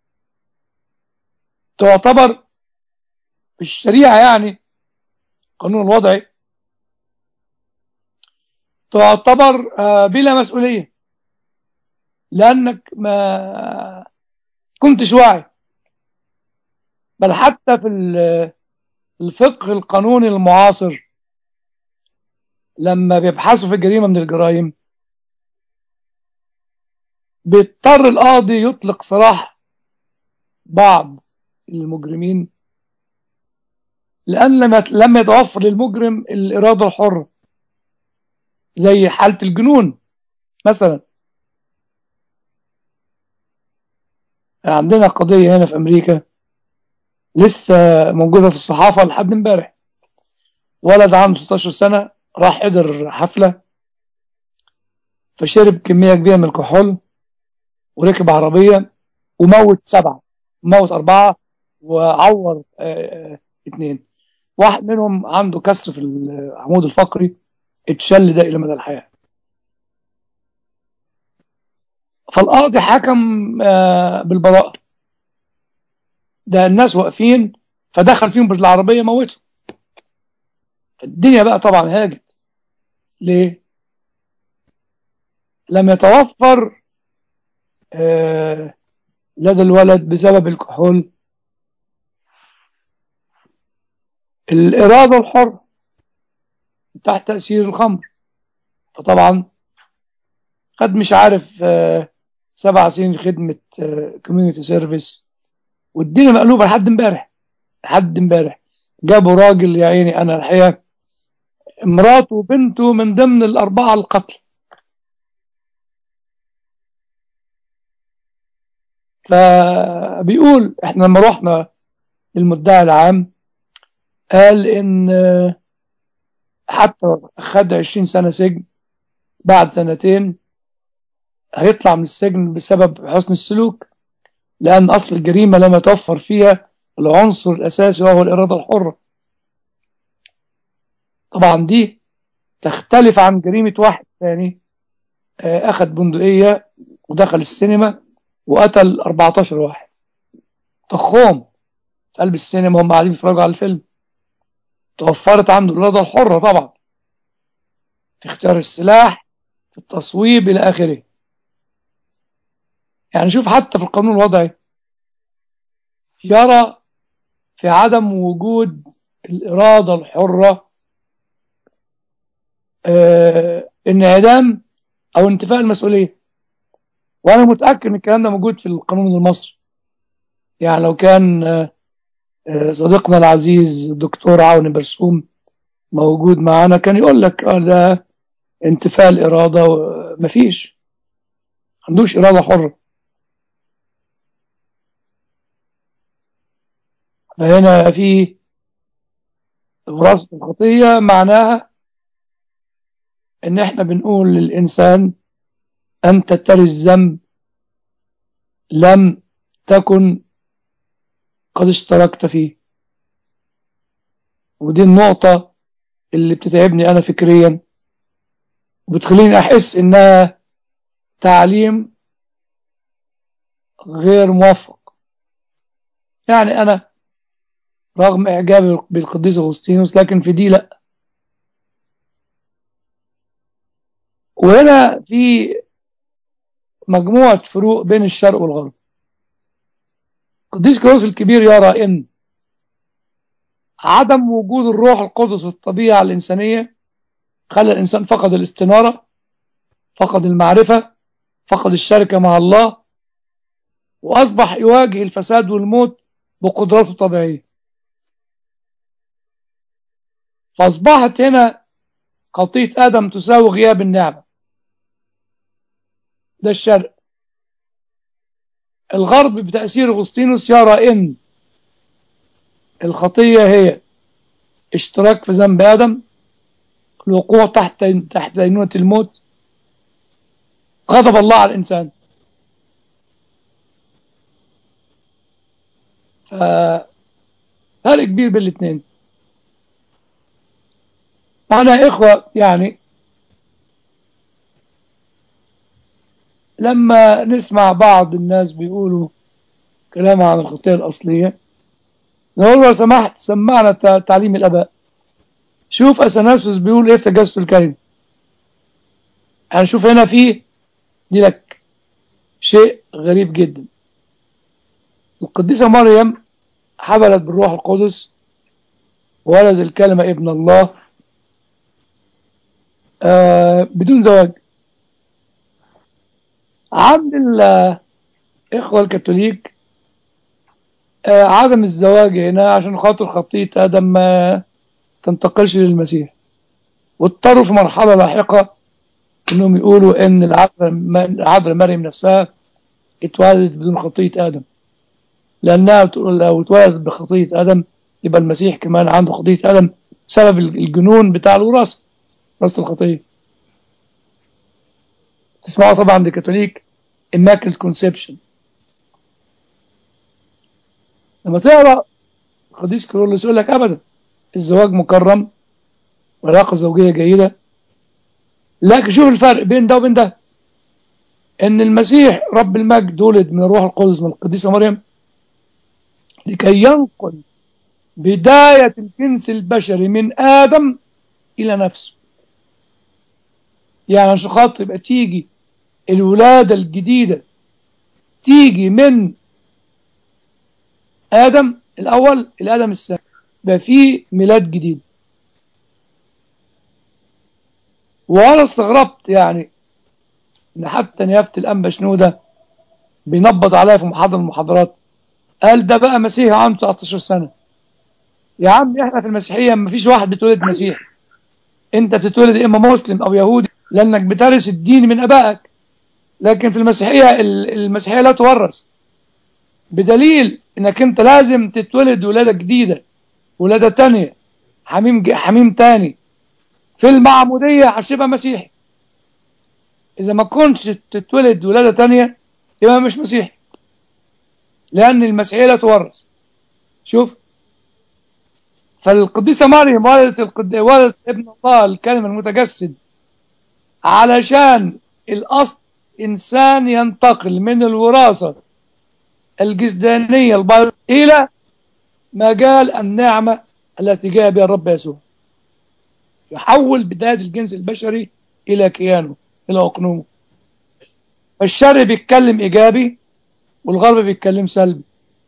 تعتبر في الشريعة يعني القانون الوضعي تعتبر بلا مسؤولية لأنك ما كنتش واعي بل حتى في الفقه القانوني المعاصر لما بيبحثوا في جريمة من الجرائم بيضطر القاضي يطلق سراح بعض المجرمين لأن لما لما يتوفر للمجرم الإرادة الحرة زي حالة الجنون مثلا عندنا قضية هنا في أمريكا لسه موجودة في الصحافة لحد امبارح ولد عنده 16 سنة راح حضر حفلة فشرب كمية كبيرة من الكحول وركب عربية وموت سبعة موت أربعة وعور اثنين واحد منهم عنده كسر في العمود الفقري اتشل ده إلى مدى الحياة فالقاضي حكم بالبراءة ده الناس واقفين فدخل فيهم بالعربية موته الدنيا بقى طبعا هاجت ليه لم يتوفر آه لدى الولد بسبب الكحول الإرادة الحرة تحت تأثير الخمر فطبعا قد مش عارف آه سبع سنين خدمة كوميونتي سيرفيس والدنيا مقلوبة لحد امبارح لحد امبارح جابوا راجل يا عيني أنا الحقيقة مراته وبنته من ضمن الأربعة القتل فبيقول احنا لما رحنا المدعي العام قال ان حتى خد 20 سنة سجن بعد سنتين هيطلع من السجن بسبب حسن السلوك لأن أصل الجريمة لم يتوفر فيها العنصر الأساسي وهو الإرادة الحرة طبعا دي تختلف عن جريمة واحد ثاني أخذ بندقية ودخل السينما وقتل 14 واحد طخهم في قلب السينما هم قاعدين بيتفرجوا على الفيلم توفرت عنده الإرادة الحرة طبعا في اختيار السلاح في التصويب إلى آخره يعني شوف حتى في القانون الوضعي يرى في عدم وجود الإرادة الحرة آه انعدام أو انتفاء المسؤولية وانا متاكد ان الكلام ده موجود في القانون المصري يعني لو كان آه، آه، صديقنا العزيز الدكتور عون برسوم موجود معانا كان يقول لك آه، ده انتفاء الاراده و- مفيش ما عندوش اراده حره فهنا في وراثه الخطيه معناها ان احنا بنقول للانسان انت تري الذنب لم تكن قد اشتركت فيه ودي النقطة اللي بتتعبني أنا فكريا وبتخليني أحس إنها تعليم غير موفق يعني أنا رغم إعجابي بالقديس أغسطينوس لكن في دي لأ وهنا في مجموعة فروق بين الشرق والغرب القديس كيروس الكبير يرى إن عدم وجود الروح القدس في الطبيعة الإنسانية خلى الإنسان فقد الاستنارة فقد المعرفة فقد الشركة مع الله وأصبح يواجه الفساد والموت بقدراته الطبيعية فأصبحت هنا خطية آدم تساوي غياب النعمة ده الشرق الغرب بتأثير أغسطينوس يرى إن الخطية هي اشتراك في ذنب آدم الوقوع تحت تحت دينونة الموت غضب الله على الإنسان فرق كبير بين الاثنين معنا يا إخوة يعني لما نسمع بعض الناس بيقولوا كلام عن الخطية الأصلية نقول له لو سمحت سمعنا تع- تعليم الآباء شوف أثناسوس بيقول إيه في تجسد الكلمة يعني شوف هنا فيه دي لك شيء غريب جدا القديسة مريم حبلت بالروح القدس ولد الكلمة ابن الله آه بدون زواج عند الإخوة الكاثوليك آه عدم الزواج هنا عشان خاطر خطية آدم ما تنتقلش للمسيح واضطروا في مرحلة لاحقة انهم يقولوا ان العذراء العذراء مريم نفسها اتولدت بدون خطية آدم لأنها بتقول لو اتولدت بخطية آدم يبقى المسيح كمان عنده خطية آدم بسبب الجنون بتاع الوراثة وراثة الخطية تسمعوا طبعا دي كاثوليك immaculate conception لما تقرا القديس كيرلس يقول لك ابدا الزواج مكرم والعلاقه الزوجيه جيده لكن شوف الفرق بين ده وبين ده ان المسيح رب المجد ولد من الروح القدس من القديسه مريم لكي ينقل بدايه الجنس البشري من ادم الى نفسه يعني عشان خاطر يبقى تيجي الولاده الجديده تيجي من ادم الاول الادم الثاني يبقى في ميلاد جديد وانا استغربت يعني ان حتى نيافه الانبا شنوده بينبض عليا في محاضره من المحاضرات قال ده بقى مسيحي عنده 19 سنه يا عم احنا في المسيحيه ما فيش واحد بيتولد مسيحي انت بتتولد اما مسلم او يهودي لانك بترث الدين من ابائك لكن في المسيحيه المسيحيه لا تورث بدليل انك انت لازم تتولد ولاده جديده ولاده تانية حميم ج- حميم تاني في المعموديه هتبقى مسيحي اذا ما كنتش تتولد ولاده تانية يبقى مش مسيحي لان المسيحيه لا تورث شوف فالقديسه مريم ولدت القد... ولدت ابن الله الكلمه المتجسد علشان الاصل انسان ينتقل من الوراثه الجسدانيه البيضاء الى مجال النعمه التي جاء بها الرب يسوع يحول بدايه الجنس البشري الى كيانه الى اقنومه فالشرق بيتكلم ايجابي والغرب بيتكلم سلبي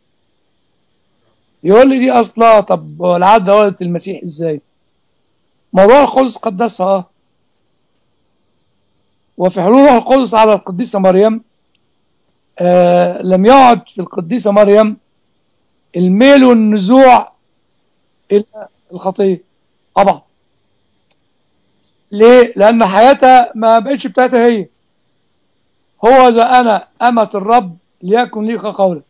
يقول لي دي اصلا طب العاده ولدت المسيح ازاي موضوع القدس قدسها اه وفي حلول روح القدس على القديسه مريم آه لم يعد في القديسة مريم الميل والنزوع إلى الخطية طبعا ليه؟ لأن حياتها ما بقتش بتاعتها هي هو ذا أنا أمة الرب ليكن لي كقولك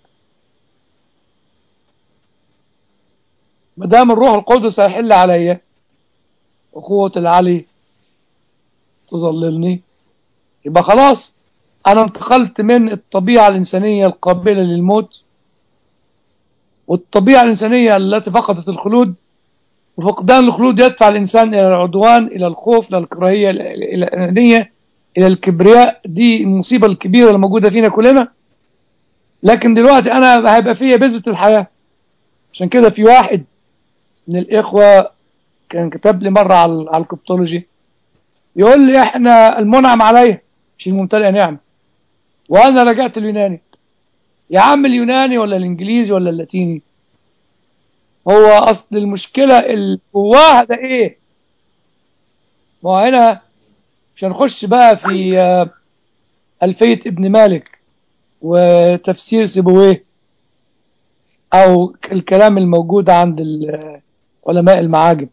ما دام الروح القدس هيحل عليا وقوة العلي تظللني يبقى خلاص أنا انتقلت من الطبيعة الإنسانية القابلة للموت والطبيعة الإنسانية التي فقدت الخلود وفقدان الخلود يدفع الإنسان إلى العدوان إلى الخوف إلى الكراهية إلى الأنانية إلى الكبرياء دي المصيبة الكبيرة اللي موجودة فينا كلنا لكن دلوقتي أنا هيبقى فيا بذرة الحياة عشان كده في واحد من الإخوة كان كتب لي مرة على على الكبتولوجي يقول لي إحنا المنعم عليا مش الممتلئ نعمة وأنا رجعت اليوناني يا عم اليوناني ولا الإنجليزي ولا اللاتيني هو أصل المشكلة اللي جواها ده إيه ما هو هنا مش هنخش بقى في ألفية ابن مالك وتفسير سيبويه أو الكلام الموجود عند علماء المعاجم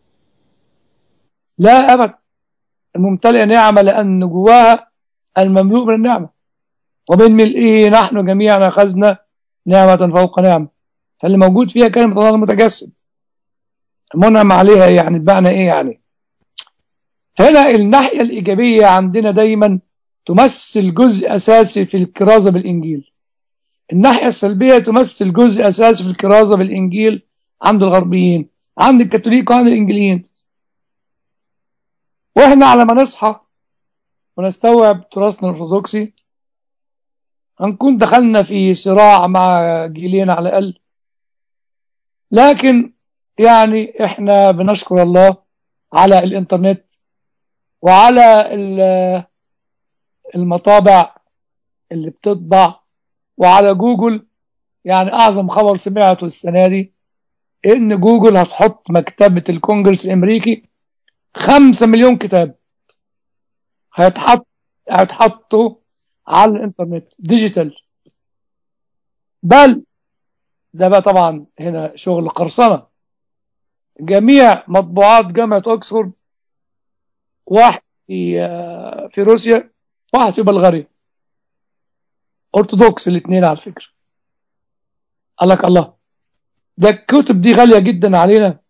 لا أبدا الممتلئ نعمة لأن جواها المملوء من النعمة ومن ملئه نحن جميعا أخذنا نعمة فوق نعمة فاللي موجود فيها كلمة الله المتجسد المنعم عليها يعني بمعنى إيه يعني هنا الناحية الإيجابية عندنا دايما تمثل جزء أساسي في الكرازة بالإنجيل الناحية السلبية تمثل جزء أساسي في الكرازة بالإنجيل عند الغربيين عند الكاثوليك وعند الإنجليين وإحنا على ما نصحى ونستوعب تراثنا الأرثوذكسي هنكون دخلنا في صراع مع جيلين على الأقل لكن يعني إحنا بنشكر الله على الإنترنت وعلى المطابع اللي بتطبع وعلى جوجل يعني أعظم خبر سمعته السنة دي إن جوجل هتحط مكتبة الكونجرس الأمريكي خمسة مليون كتاب هيتحط هيتحطوا على الإنترنت ديجيتال بل ده بقى طبعا هنا شغل قرصنة جميع مطبوعات جامعة أكسفورد واحد في في روسيا واحد في بلغاريا أرثوذكس الاثنين على فكرة قال لك الله ده الكتب دي غالية جدا علينا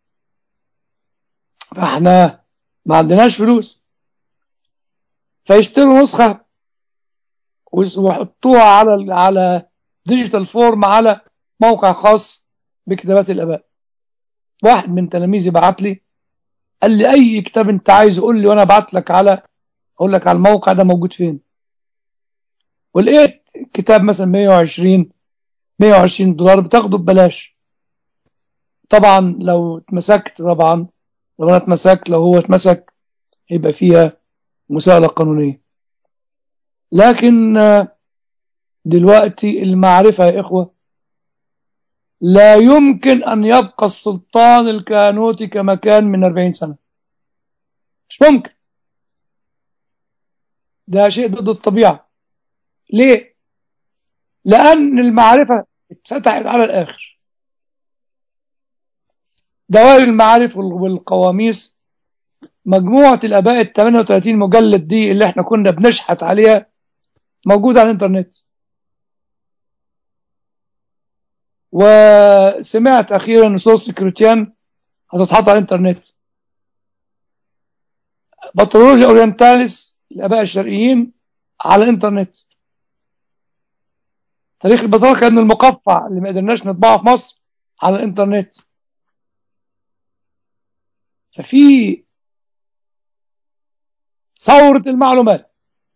فاحنا ما عندناش فلوس فيشتروا نسخة ويحطوها على على ديجيتال فورم على موقع خاص بكتابات الآباء واحد من تلاميذي بعت لي قال لي أي كتاب أنت عايزه قول لي وأنا أبعت لك على أقول لك على الموقع ده موجود فين ولقيت كتاب مثلا 120 120 دولار بتاخده ببلاش طبعا لو اتمسكت طبعا لو انا اتمسكت لو هو اتمسك هيبقى فيها مساءلة قانونية لكن دلوقتي المعرفة يا إخوة لا يمكن أن يبقى السلطان الكهنوتي كما كان من 40 سنة مش ممكن ده شيء ضد الطبيعة ليه؟ لأن المعرفة اتفتحت على الآخر دوائر المعارف والقواميس مجموعة الآباء ال 38 مجلد دي اللي احنا كنا بنشحت عليها موجودة على الإنترنت وسمعت أخيرا أن سورس كريتيان هتتحط على الإنترنت بطرولوجيا أورينتاليس الآباء الشرقيين على الإنترنت تاريخ البطاركة كان المقطع اللي ما قدرناش نطبعه في مصر على الإنترنت ففي ثورة المعلومات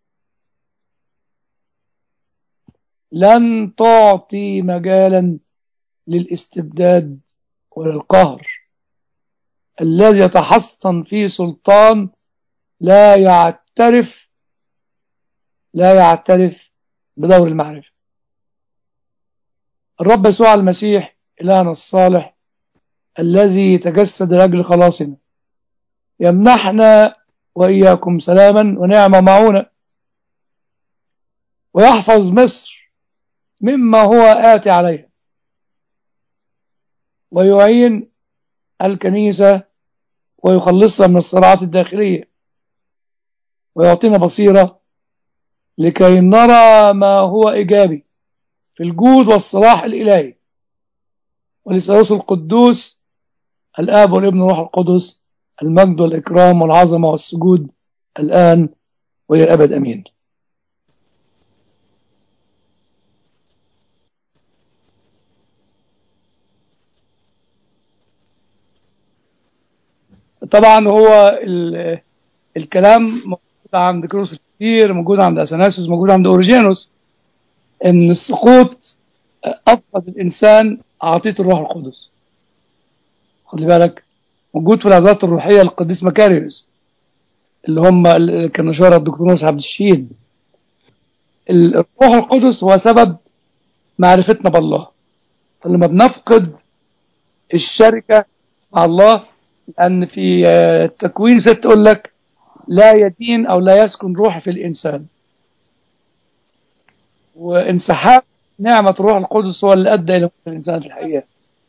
لن تعطي مجالا للاستبداد وللقهر الذي يتحصن فيه سلطان لا يعترف لا يعترف بدور المعرفة الرب يسوع المسيح إلهنا الصالح الذي تجسد لأجل خلاصنا يمنحنا وإياكم سلاما ونعمة معونة ويحفظ مصر مما هو آتي عليه ويعين الكنيسة ويخلصها من الصراعات الداخلية ويعطينا بصيرة لكي نرى ما هو إيجابي في الجود والصلاح الإلهي ولثالوث القدوس الآب والابن والروح القدس المجد والإكرام والعظمة والسجود الآن وإلى الأبد أمين طبعا هو ال- الكلام موجود عند كروس كتير موجود عند اثناسيوس موجود عند اوريجينوس ان السقوط افقد الانسان عطيه الروح القدس خلي بالك موجود في العظات الروحيه للقديس مكاريوس اللي هم اللي كان نشرها الدكتور عبد الشهيد الروح القدس هو سبب معرفتنا بالله فلما بنفقد الشركه مع الله لأن في آه، التكوين ست تقول لك لا يدين أو لا يسكن روح في الإنسان وانسحاب نعمة روح القدس هو اللي أدى إلى موت الإنسان في الحقيقة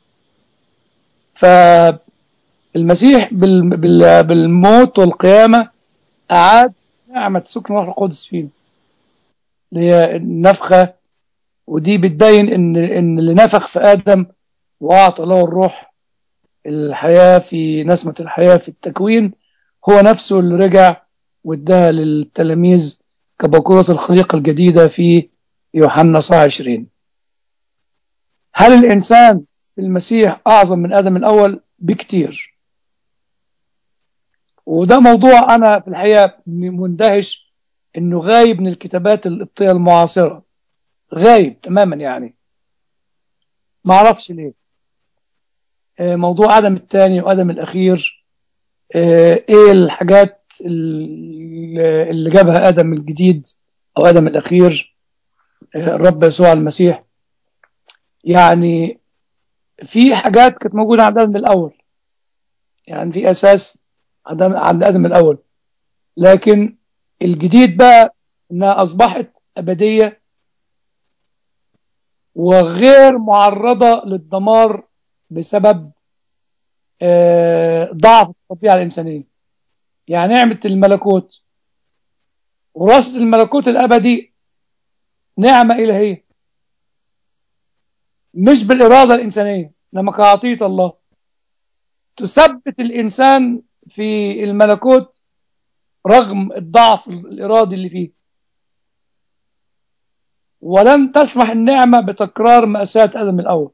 فالمسيح بال- بال- بالموت والقيامة أعاد نعمة سكن روح القدس فينا اللي هي النفخة ودي بتبين إن إن اللي نفخ في آدم وأعطى له الروح الحياة في نسمة الحياة في التكوين هو نفسه اللي رجع واداها للتلاميذ كبكورة الخليقة الجديدة في يوحنا صح 20 هل الإنسان في المسيح أعظم من آدم الأول بكتير وده موضوع أنا في الحقيقة مندهش إنه غايب من الكتابات القبطية المعاصرة غايب تماما يعني ما أعرفش ليه آه، موضوع آدم الثاني وآدم الأخير آه، إيه الحاجات اللي اللي جابها آدم الجديد أو آدم الأخير آه، الرب يسوع المسيح يعني في حاجات كانت موجودة عند آدم الأول يعني في أساس عند عند آدم الأول لكن الجديد بقى إنها أصبحت أبدية وغير معرضة للدمار بسبب آه، ضعف الطبيعة الإنسانية يعني نعمة الملكوت وراثة الملكوت الأبدي نعمة إلهية مش بالإرادة الإنسانية إنما كعطية الله تثبت الإنسان في الملكوت رغم الضعف الإرادي اللي فيه ولن تسمح النعمة بتكرار مأساة آدم الأول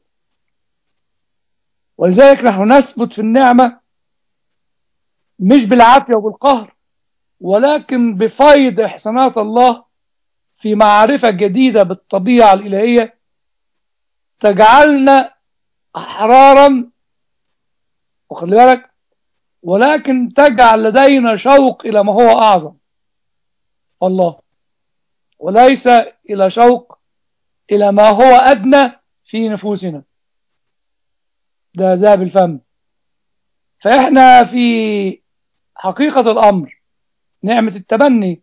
ولذلك نحن نثبت في النعمة مش بالعافية وبالقهر ولكن بفيض إحسانات الله في معرفة جديدة بالطبيعة الإلهية تجعلنا أحرارا وخلي بالك ولكن تجعل لدينا شوق إلى ما هو أعظم الله وليس إلى شوق إلى ما هو أدنى في نفوسنا ده ذهب الفم فإحنا في حقيقة الأمر نعمة التبني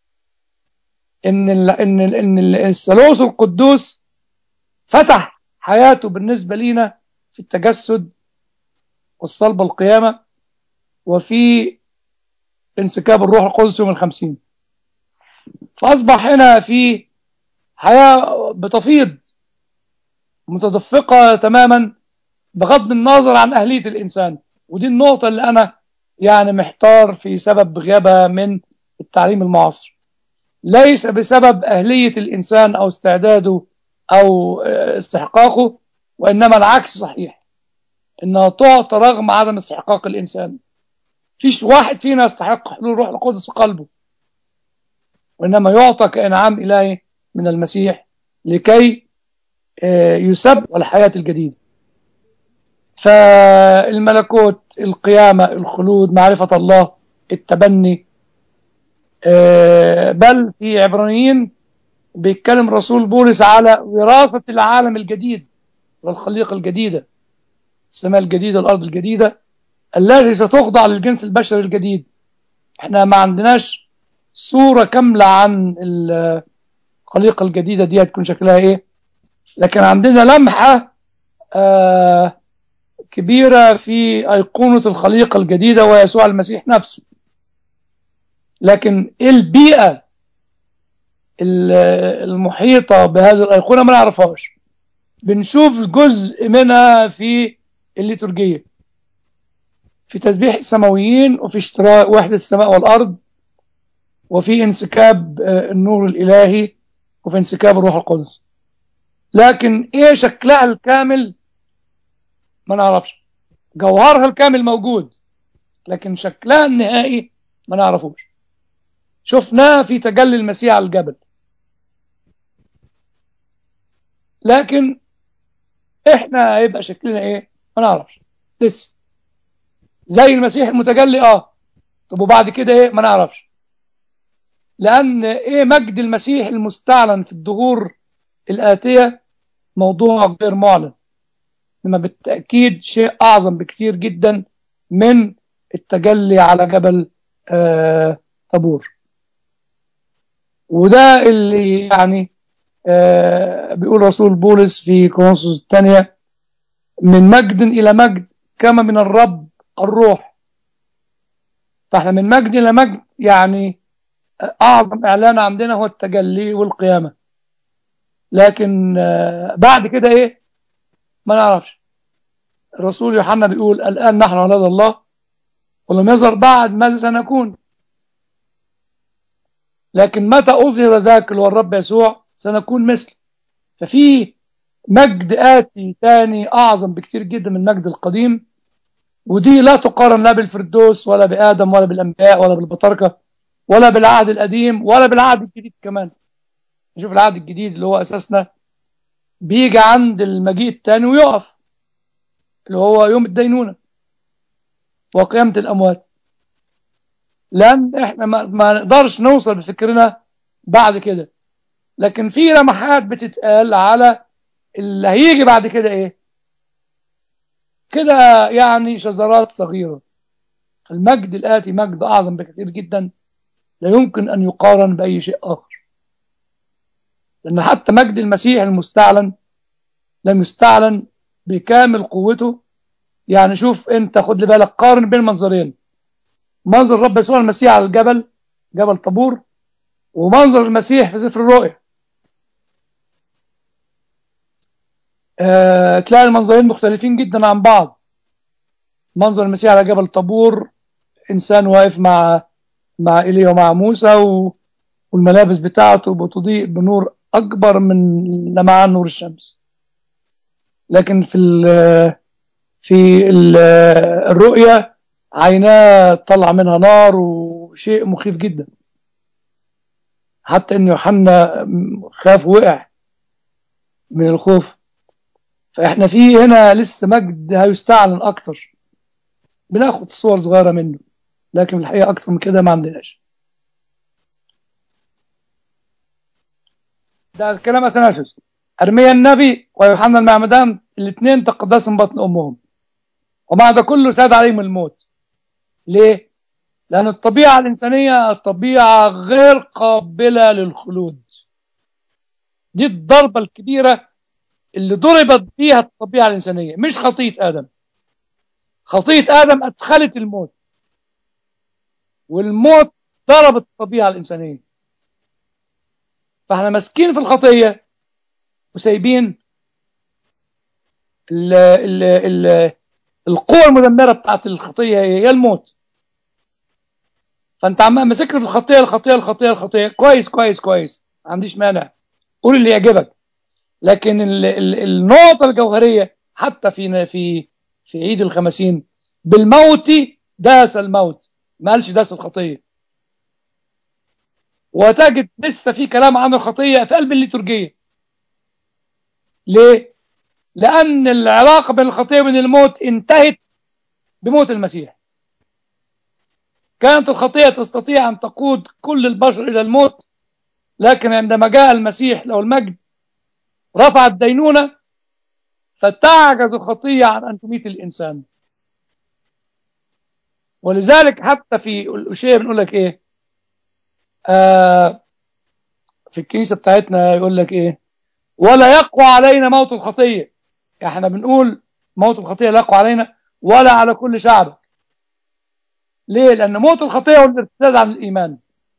إن ال إن ال إن ال- الثالوث القدوس فتح حياته بالنسبة لينا في التجسد والصلب والقيامة وفي انسكاب الروح القدس يوم الخمسين فأصبح هنا في حياة بتفيض متدفقة تماما بغض النظر عن أهلية الإنسان ودي النقطة اللي أنا يعني محتار في سبب غيابها من التعليم المعاصر ليس بسبب أهلية الإنسان أو استعداده أو آه، استحقاقه وإنما العكس صحيح إنها تعطى رغم عدم استحقاق الإنسان فيش واحد فينا يستحق حلول روح القدس في قلبه وإنما يعطى كإنعام إلهي من المسيح لكي آه، يسب الحياة الجديدة فالملكوت القيامة الخلود معرفة الله التبني آه، بل في عبرانيين بيتكلم رسول بولس على وراثة العالم الجديد والخليقة الجديدة السماء الجديدة الأرض الجديدة التي ستخضع للجنس البشري الجديد احنا ما عندناش صورة كاملة عن الخليقة الجديدة دي هتكون شكلها ايه لكن عندنا لمحة آه كبيرة في أيقونة الخليقة الجديدة ويسوع المسيح نفسه لكن البيئة المحيطة بهذه الأيقونة ما نعرفهاش بنشوف جزء منها في الليتورجية في تسبيح السماويين وفي اشتراء وحدة السماء والأرض وفي انسكاب النور الإلهي وفي انسكاب الروح القدس لكن ايه شكلها الكامل ما نعرفش جوهرها الكامل موجود لكن شكلها النهائي ما نعرفوش شفناه في تجلي المسيح على الجبل لكن احنا هيبقى شكلنا ايه ما نعرفش لسه زي المسيح المتجلي اه طب وبعد كده ايه ما نعرفش لان ايه مجد المسيح المستعلن في الظهور الآتية موضوع غير معلن انما بالتأكيد شيء اعظم بكثير جدا من التجلي على جبل آه طابور وده اللي يعني آه بيقول رسول بولس في كورنثوس الثانية من مجد إلى مجد كما من الرب الروح فاحنا من مجد إلى مجد يعني أعظم إعلان عندنا هو التجلي والقيامة لكن آه بعد كده إيه ما نعرفش الرسول يوحنا بيقول الآن نحن أولاد الله ولم يظهر بعد ماذا سنكون لكن متى أظهر ذاك اللي هو الرب يسوع سنكون مثله ففي مجد آتي تاني أعظم بكتير جدا من المجد القديم ودي لا تقارن لا بالفردوس ولا بآدم ولا بالأنبياء ولا بالبطاركة ولا بالعهد القديم ولا بالعهد الجديد كمان نشوف العهد الجديد اللي هو أساسنا بيجي عند المجيء التاني ويقف اللي هو يوم الدينونة وقيامة الأموات لأن إحنا ما نقدرش نوصل بفكرنا بعد كده لكن في لمحات بتتقال على اللي هيجي بعد كده إيه كده يعني شذرات صغيرة المجد الآتي مجد أعظم بكثير جدا لا يمكن أن يقارن بأي شيء آخر لأن حتى مجد المسيح المستعلن لم يستعلن بكامل قوته يعني شوف انت خد لي بالك قارن بين منظرين منظر الرب يسوع المسيح على الجبل جبل طابور ومنظر المسيح في سفر الرؤيا أه تلاقي المنظرين مختلفين جدا عن بعض منظر المسيح على جبل طابور انسان واقف مع مع ايليا ومع موسى و... والملابس بتاعته بتضيء بنور اكبر من لمعان نور الشمس لكن في ال في ال الرؤية عيناه طلع منها نار وشيء مخيف جدا حتى ان يوحنا خاف وقع من الخوف فاحنا في هنا لسه مجد هيستعلن اكتر بناخد صور صغيرة منه لكن الحقيقة اكتر من كده ما عندناش ده الكلام اثناسيوس ارميا النبي ويوحنا المعمدان الاثنين تقدسوا من بطن امهم ومع ده كله ساد عليهم الموت ليه لان الطبيعه الانسانيه طبيعه غير قابله للخلود دي الضربه الكبيره اللي ضربت بيها الطبيعه الانسانيه مش خطيه ادم خطيه ادم ادخلت الموت والموت ضرب الطبيعه الانسانيه فاحنا ماسكين في الخطيه وسايبين ال ال ال القوة المدمرة بتاعت الخطية هي الموت فانت عمال ماسك في الخطية الخطية الخطية الخطية كويس كويس كويس ما عنديش مانع قول اللي يعجبك لكن ال ال النقطة الجوهرية حتى في في في عيد الخمسين بالموت داس الموت ما قالش داس الخطية وتجد لسه في كلام عن الخطية في قلب الليتورجية ليه؟ لأن العلاقة بين الخطية وبين الموت انتهت بموت المسيح كانت الخطية تستطيع أن تقود كل البشر إلى الموت لكن عندما جاء المسيح له المجد رفع الدينونة فتعجز الخطية عن أن تميت الإنسان ولذلك حتى في الأشياء بنقول لك إيه آه في الكنيسة بتاعتنا يقول لك إيه ولا يقوى علينا موت الخطية احنا بنقول موت الخطية لا يقوى علينا ولا على كل شعبك ليه لأن موت الخطية هو الارتداد عن الإيمان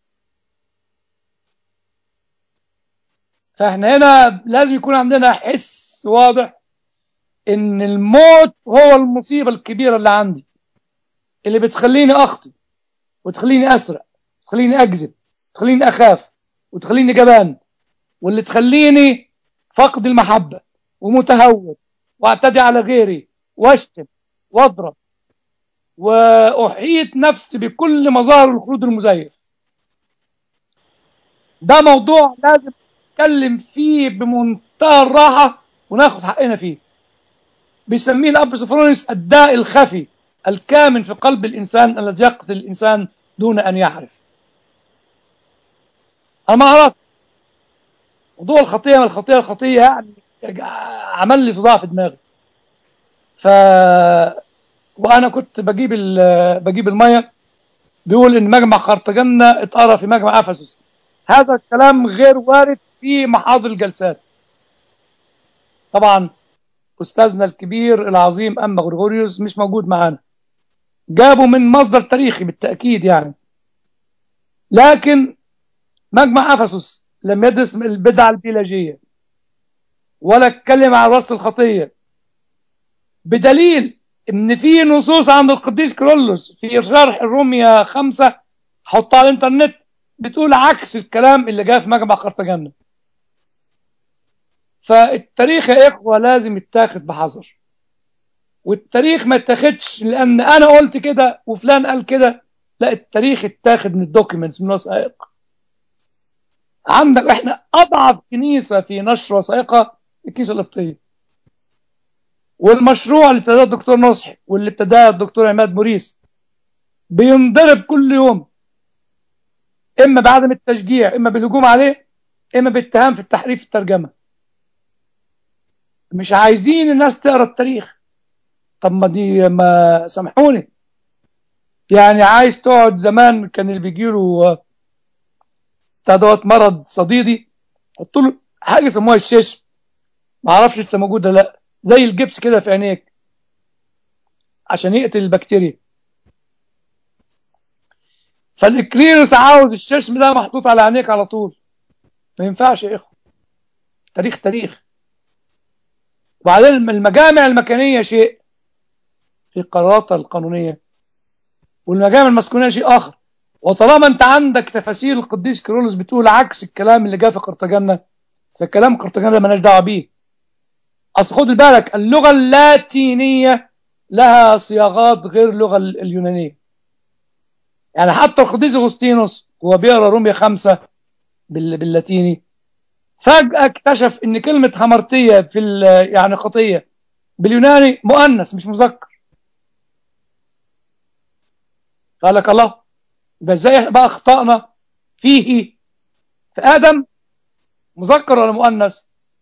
فاحنا هنا لازم يكون عندنا حس واضح ان الموت هو المصيبة الكبيرة اللي عندي اللي بتخليني اخطي وتخليني اسرق وتخليني اكذب وتخليني اخاف وتخليني جبان واللي تخليني فقد المحبة ومتهور واعتدي على غيري واشتم واضرب واحيط نفسي بكل مظاهر الخلود المزيف ده موضوع لازم نتكلم فيه بمنتهى الراحة وناخد حقنا فيه بيسميه الأب سوفرونيس الداء الخفي الكامن في قلب الإنسان الذي يقتل الإنسان دون أن يعرف أنا ما عرفت موضوع الخطية من الخطية الخطية يعني عمل لي صداع في دماغي ف وانا كنت بجيب بجيب الميه بيقول ان مجمع قرطاجنة اتقرا في مجمع افسس هذا الكلام غير وارد في محاضر الجلسات طبعا استاذنا الكبير العظيم اما غريغوريوس مش موجود معانا جابوا من مصدر تاريخي بالتاكيد يعني لكن مجمع افسس لم يدرس البدعه البيلاجيه ولا اتكلم عن رصد الخطيه بدليل ان في نصوص عند القديس كرولوس في شرح الرومية خمسة حطها على الانترنت بتقول عكس الكلام اللي جاء في مجمع قرطاجنة فالتاريخ يا اخوة لازم يتاخد بحذر والتاريخ ما يتاخدش لان انا قلت كده وفلان قال كده لا التاريخ اتاخد من الدوكيومنتس من الوثائق عندك احنا اضعف كنيسة في نشر وثائقها الكنيسة القبطية والمشروع اللي ابتداه الدكتور نصحي واللي ابتداه الدكتور عماد موريس بينضرب كل يوم اما بعدم التشجيع اما بالهجوم عليه اما باتهام في التحريف في الترجمه مش عايزين الناس تقرا التاريخ طب ما دي ما سامحوني يعني عايز تقعد زمان كان اللي بيجيله بتاع دوت مرض صديدي حط له حاجه يسموها الشيش ما اعرفش لسه موجوده لا زي الجبس كده في عينيك عشان يقتل البكتيريا فالكليروس عاوز الششم ده محطوط على عينيك على طول ما ينفعش يا اخوه تاريخ تاريخ وبعدين المجامع المكانيه شيء في قراراتها القانونيه والمجامع المسكونيه شيء اخر وطالما انت عندك تفاسير القديس كيرلس بتقول عكس الكلام اللي جاء في قرطاجنة فالكلام قرطاجنة مالناش دعوه بيه اصل خد بالك اللغه اللاتينيه لها صياغات غير اللغه اليونانيه يعني حتى القديس اغسطينوس وهو بيقرا روميا خمسة باللاتيني فجأة اكتشف ان كلمة همرتية في يعني خطية باليوناني مؤنث مش مذكر قال لك الله يبقى ازاي بقى اخطأنا فيه في ادم مذكر ولا مؤنث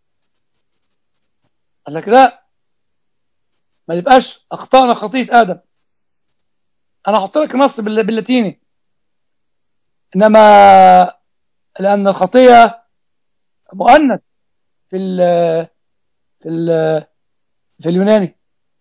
قال لك لا ما يبقاش اخطأنا خطية ادم انا احط لك نص باللاتيني انما لان الخطيه مؤنث في ال في ال في اليوناني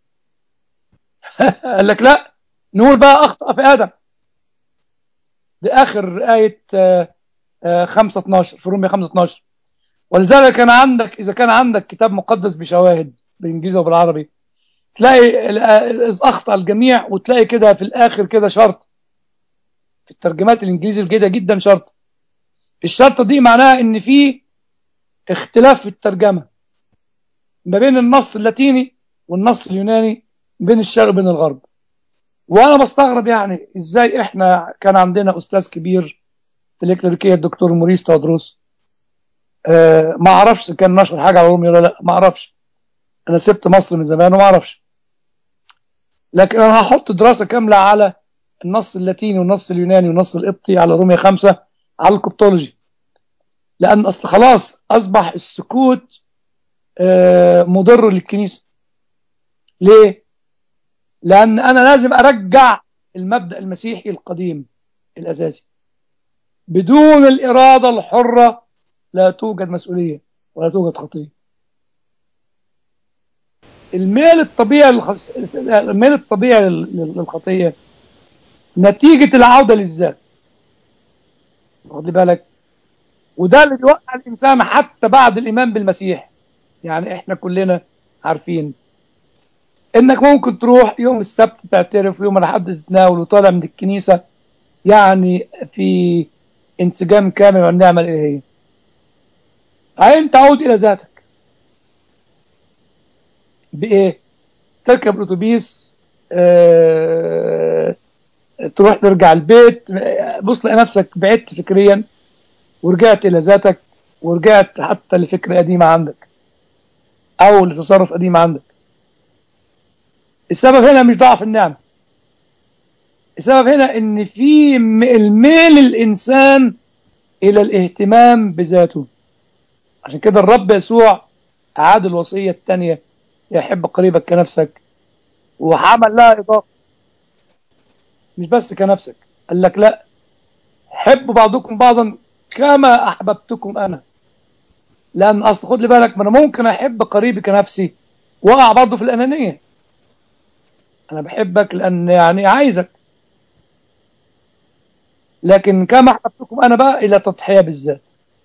قال لك لا نقول بقى اخطا في ادم دي اخر ايه 5 12 في رومية 5 12 ولذلك كان عندك اذا كان عندك كتاب مقدس بشواهد بالانجليزي وبالعربي تلاقي اخطا الجميع وتلاقي كده في الاخر كده شرط في الترجمات الانجليزي الجيده جدا شرط الشرطه دي معناها ان في اختلاف في الترجمه ما بين النص اللاتيني والنص اليوناني بين الشرق وبين الغرب وانا بستغرب يعني ازاي احنا كان عندنا استاذ كبير في الكليريكيه الدكتور موريس تودروس أه ما اعرفش كان نشر حاجه على رومي ولا لا ما اعرفش انا سبت مصر من زمان وما اعرفش لكن انا هحط دراسه كامله على النص اللاتيني والنص اليوناني والنص القبطي على رومية خمسة على الكبتولوجي لان اصل خلاص اصبح السكوت مضر للكنيسه ليه لان انا لازم ارجع المبدا المسيحي القديم الاساسي بدون الاراده الحره لا توجد مسؤوليه ولا توجد خطية الميل الطبيعي للخص... الميل الطبيعي لل- للخطية نتيجة العودة للذات واخد بالك وده اللي بيوقع الإنسان حتى بعد الإيمان بالمسيح يعني إحنا كلنا عارفين إنك ممكن تروح يوم السبت تعترف ويوم الأحد تتناول وطالع من الكنيسة يعني في انسجام كامل مع النعمة الإلهية عين تعود إلى ذاتك بإيه؟ تركب الأتوبيس آه، تروح ترجع البيت بص لقى نفسك بعدت فكريا ورجعت إلى ذاتك ورجعت حتى لفكرة قديمة عندك أو لتصرف قديم عندك السبب هنا مش ضعف النعمة السبب هنا ان في م- الميل الانسان الى الاهتمام بذاته عشان كده الرب يسوع اعاد الوصيه الثانيه يحب قريبك كنفسك وعمل لها اضافه مش بس كنفسك قال لك لا حبوا بعضكم بعضا كما احببتكم انا لان اصل خد لي بالك ما انا ممكن احب قريبي كنفسي واقع برضه في الانانيه انا بحبك لان يعني عايزك لكن كما احببتكم انا بقى الى تضحيه بالذات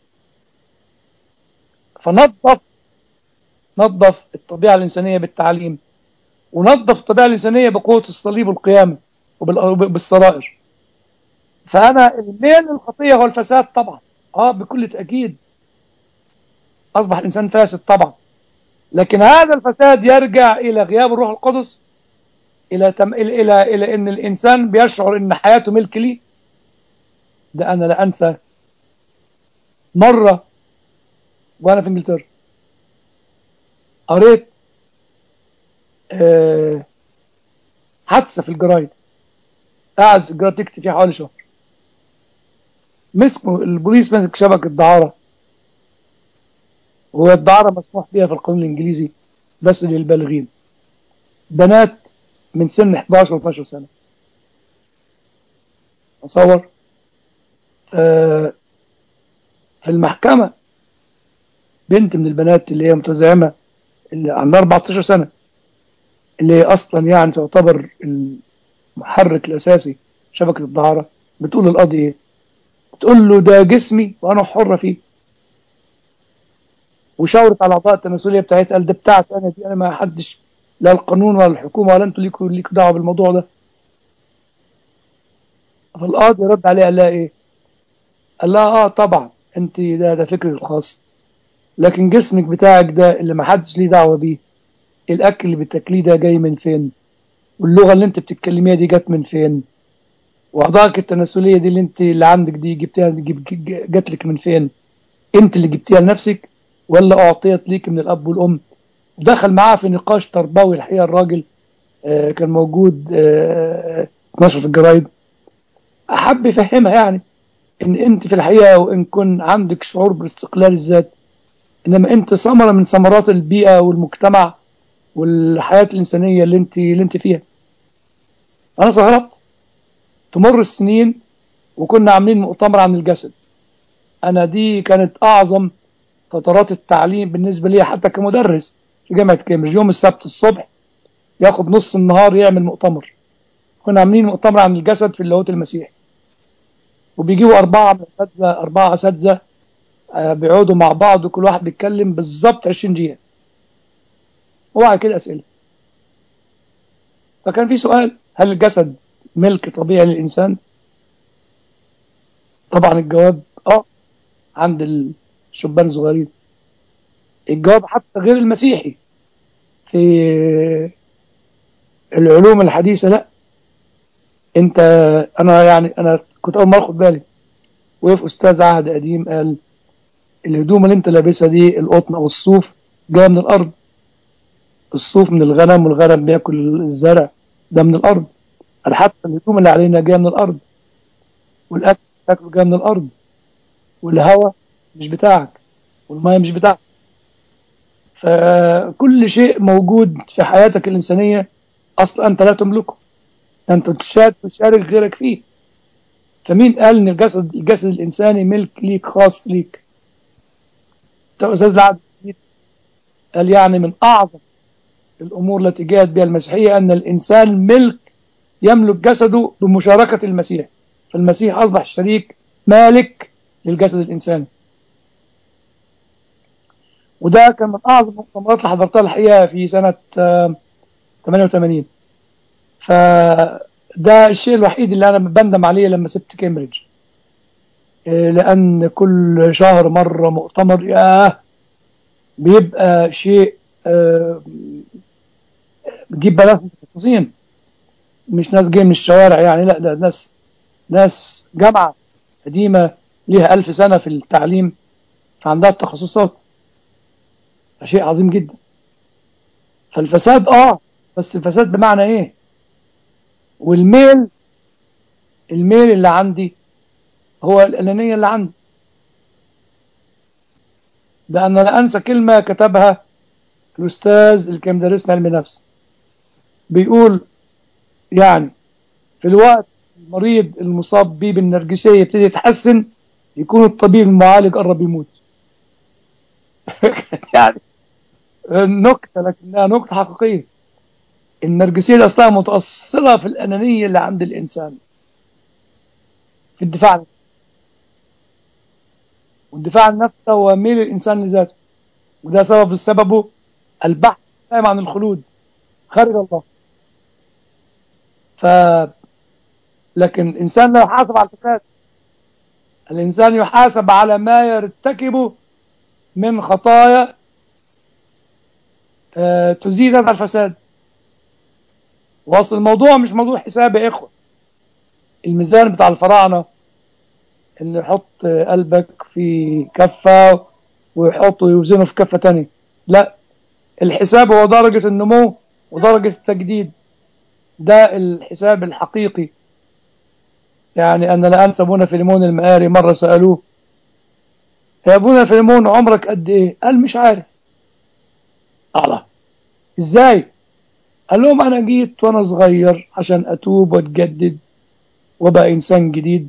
فنظف نظف الطبيعه الانسانيه بالتعليم ونظف الطبيعه الانسانيه بقوه الصليب والقيامه وبالسرائر فانا الميل للخطيه هو الفساد طبعا اه بكل تاكيد اصبح الانسان فاسد طبعا لكن هذا الفساد يرجع الى غياب الروح القدس الى تم... الى الى, إلى ان الانسان بيشعر ان حياته ملك ليه ده انا لا انسى مره وانا في انجلترا قريت آه، حادثه في الجرايد قاعد الجرايد تكتب فيها حوالي شهر مسكوا البوليس مسك شبكه دعاره هو الدعاره مسموح بها في القانون الانجليزي بس للبالغين بنات من سن 11 و 12 سنه اتصور آه، في المحكمة بنت من البنات اللي هي متزعمة اللي عندها 14 سنة اللي هي أصلا يعني تعتبر المحرك الأساسي شبكة الدعارة بتقول للقاضي إيه؟ بتقول له ده جسمي وأنا حرة فيه وشاورت على الأعضاء التناسلية بتاعتها قال ده بتاعت أنا دي أنا ما حدش لا القانون ولا الحكومة ولا أنتوا ليكوا ليكوا دعوة بالموضوع ده فالقاضي رد عليها قال لها إيه؟ قال لها اه طبعا انت ده ده فكرك الخاص لكن جسمك بتاعك ده اللي ما حدش ليه دعوه بيه الاكل اللي بتاكليه ده جاي من فين واللغه اللي انت بتتكلميها دي جت من فين واعضائك التناسليه دي اللي انت اللي عندك دي جبتها جب- ج- جات لك من فين انت اللي جبتيها لنفسك ولا اعطيت ليك من الاب والام دخل معاه في نقاش تربوي الحقيقه الراجل آه، كان موجود آه، نشر في الجرايد احب يفهمها يعني ان انت في الحقيقه وان كن عندك شعور باستقلال الذات انما انت ثمره من ثمرات البيئه والمجتمع والحياه الانسانيه اللي انت اللي انت فيها انا صغرت تمر السنين وكنا عاملين مؤتمر عن الجسد انا دي كانت اعظم فترات التعليم بالنسبه لي حتى كمدرس في جامعه كامبريدج يوم السبت الصبح ياخد نص النهار يعمل مؤتمر كنا عاملين مؤتمر عن الجسد في اللاهوت المسيحي وبيجيبوا أربعة من الأساتذة أربعة أساتذة آه، بيقعدوا مع بعض وكل واحد بيتكلم بالظبط 20 دقيقة وبعد كده أسئلة فكان في سؤال هل الجسد ملك طبيعي للإنسان؟ طبعا الجواب آه عند الشبان الصغيرين الجواب حتى غير المسيحي في العلوم الحديثة لا انت انا يعني انا كنت اول مره اخد بالي وقف استاذ عهد قديم قال الهدوم اللي انت لابسها دي القطن او الصوف جايه من الارض الصوف من الغنم والغنم بياكل الزرع ده من الارض قال حتى الهدوم اللي علينا جايه من الارض والاكل بتاكله جايه من الارض والهواء مش بتاعك والميه مش بتاعك فكل شيء موجود في حياتك الانسانيه اصلا انت لا تملكه انت تشارك تشارك غيرك فيه فمين قال ان الجسد الجسد الانساني ملك ليك خاص ليك حتى أستاذ العبد قال يعني من أعظم الأمور التي جاءت بها المسيحية أن الإنسان ملك يملك جسده بمشاركة المسيح فالمسيح أصبح شريك مالك للجسد الإنساني وده كان من أعظم المؤتمرات اللي حضرتها الحقيقة في سنة 88 فده الشيء الوحيد اللي أنا بندم عليه لما سبت كامبريدج لأن كل شهر مرة مؤتمر ياه بيبقى شيء بتجيب بلاف متخصصين مش ناس جايه من الشوارع يعني لا ده ناس ناس جامعة قديمة ليها ألف سنة في التعليم عندها التخصصات شيء عظيم جدا فالفساد اه بس الفساد بمعنى ايه والميل الميل اللي عندي هو الأنانية اللي عندي بأن لا أنسى كلمة كتبها الأستاذ اللي كان مدرسنا علم نفس بيقول يعني في الوقت المريض المصاب به بالنرجسية يبتدي يتحسن يكون الطبيب المعالج قرب يموت يعني نكتة لكنها نكتة حقيقية النرجسية أصلها متأصلة في الأنانية اللي عند الإنسان في الدفاع عن والدفاع عن نفسه هو ميل الإنسان لذاته وده سبب سببه البحث دائما عن الخلود خارج الله ف لكن الإنسان لا يحاسب على الفساد الإنسان يحاسب على ما يرتكبه من خطايا آه تزيد هذا الفساد واصل الموضوع مش موضوع حساب يا إخوة الميزان بتاع الفراعنة اللي يحط قلبك في كفة ويحطه يوزنه في كفة تانية لا الحساب هو درجة النمو ودرجة التجديد ده الحساب الحقيقي يعني أنا لا أنسى أبونا فيليمون المقاري مرة سألوه يا أبونا فيليمون عمرك قد إيه قال مش عارف الله إزاي قال لهم أنا جيت وأنا صغير عشان أتوب وأتجدد وأبقى إنسان جديد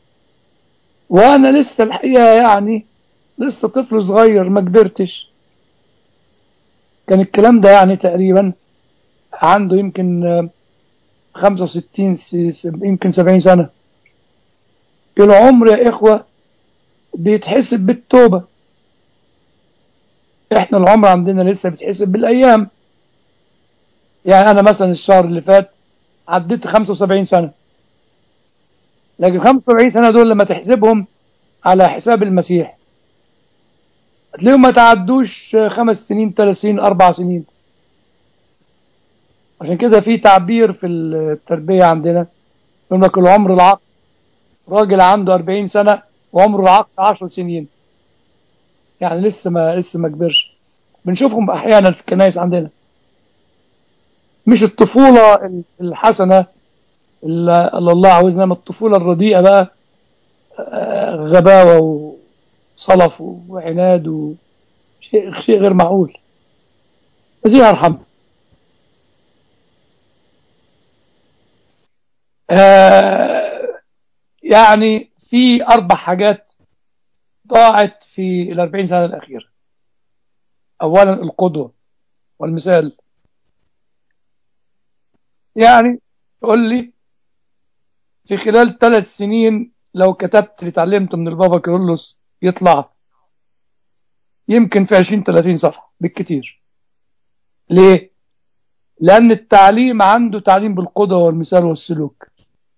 وأنا لسه الحقيقة يعني لسه طفل صغير ما كبرتش كان الكلام ده يعني تقريبا عنده يمكن 65 يمكن 70 سنة العمر يا إخوة بيتحسب بالتوبة إحنا العمر عندنا لسه بيتحسب بالأيام يعني أنا مثلا الشهر اللي فات عديت 75 سنة لكن 75 سنة دول لما تحسبهم على حساب المسيح هتلاقيهم ما تعدوش خمس سنين ثلاث سنين أربع سنين عشان كده في تعبير في التربية عندنا يقول لك العمر العقل راجل عنده 40 سنة وعمره العقل 10 سنين يعني لسه ما لسه ما كبرش بنشوفهم أحيانا في الكنائس عندنا مش الطفولة الحسنة اللي الله عاوزنا من الطفولة الرديئة بقى غباوة وصلف وعناد وشيء شيء غير معقول المسيح يرحمه آه يعني في أربع حاجات ضاعت في الأربعين سنة الأخيرة أولا القدوة والمثال يعني تقول لي في خلال ثلاث سنين لو كتبت اللي اتعلمته من البابا كيرلس يطلع يمكن في 20 30 صفحة بالكتير ليه؟ لأن التعليم عنده تعليم بالقدوة والمثال والسلوك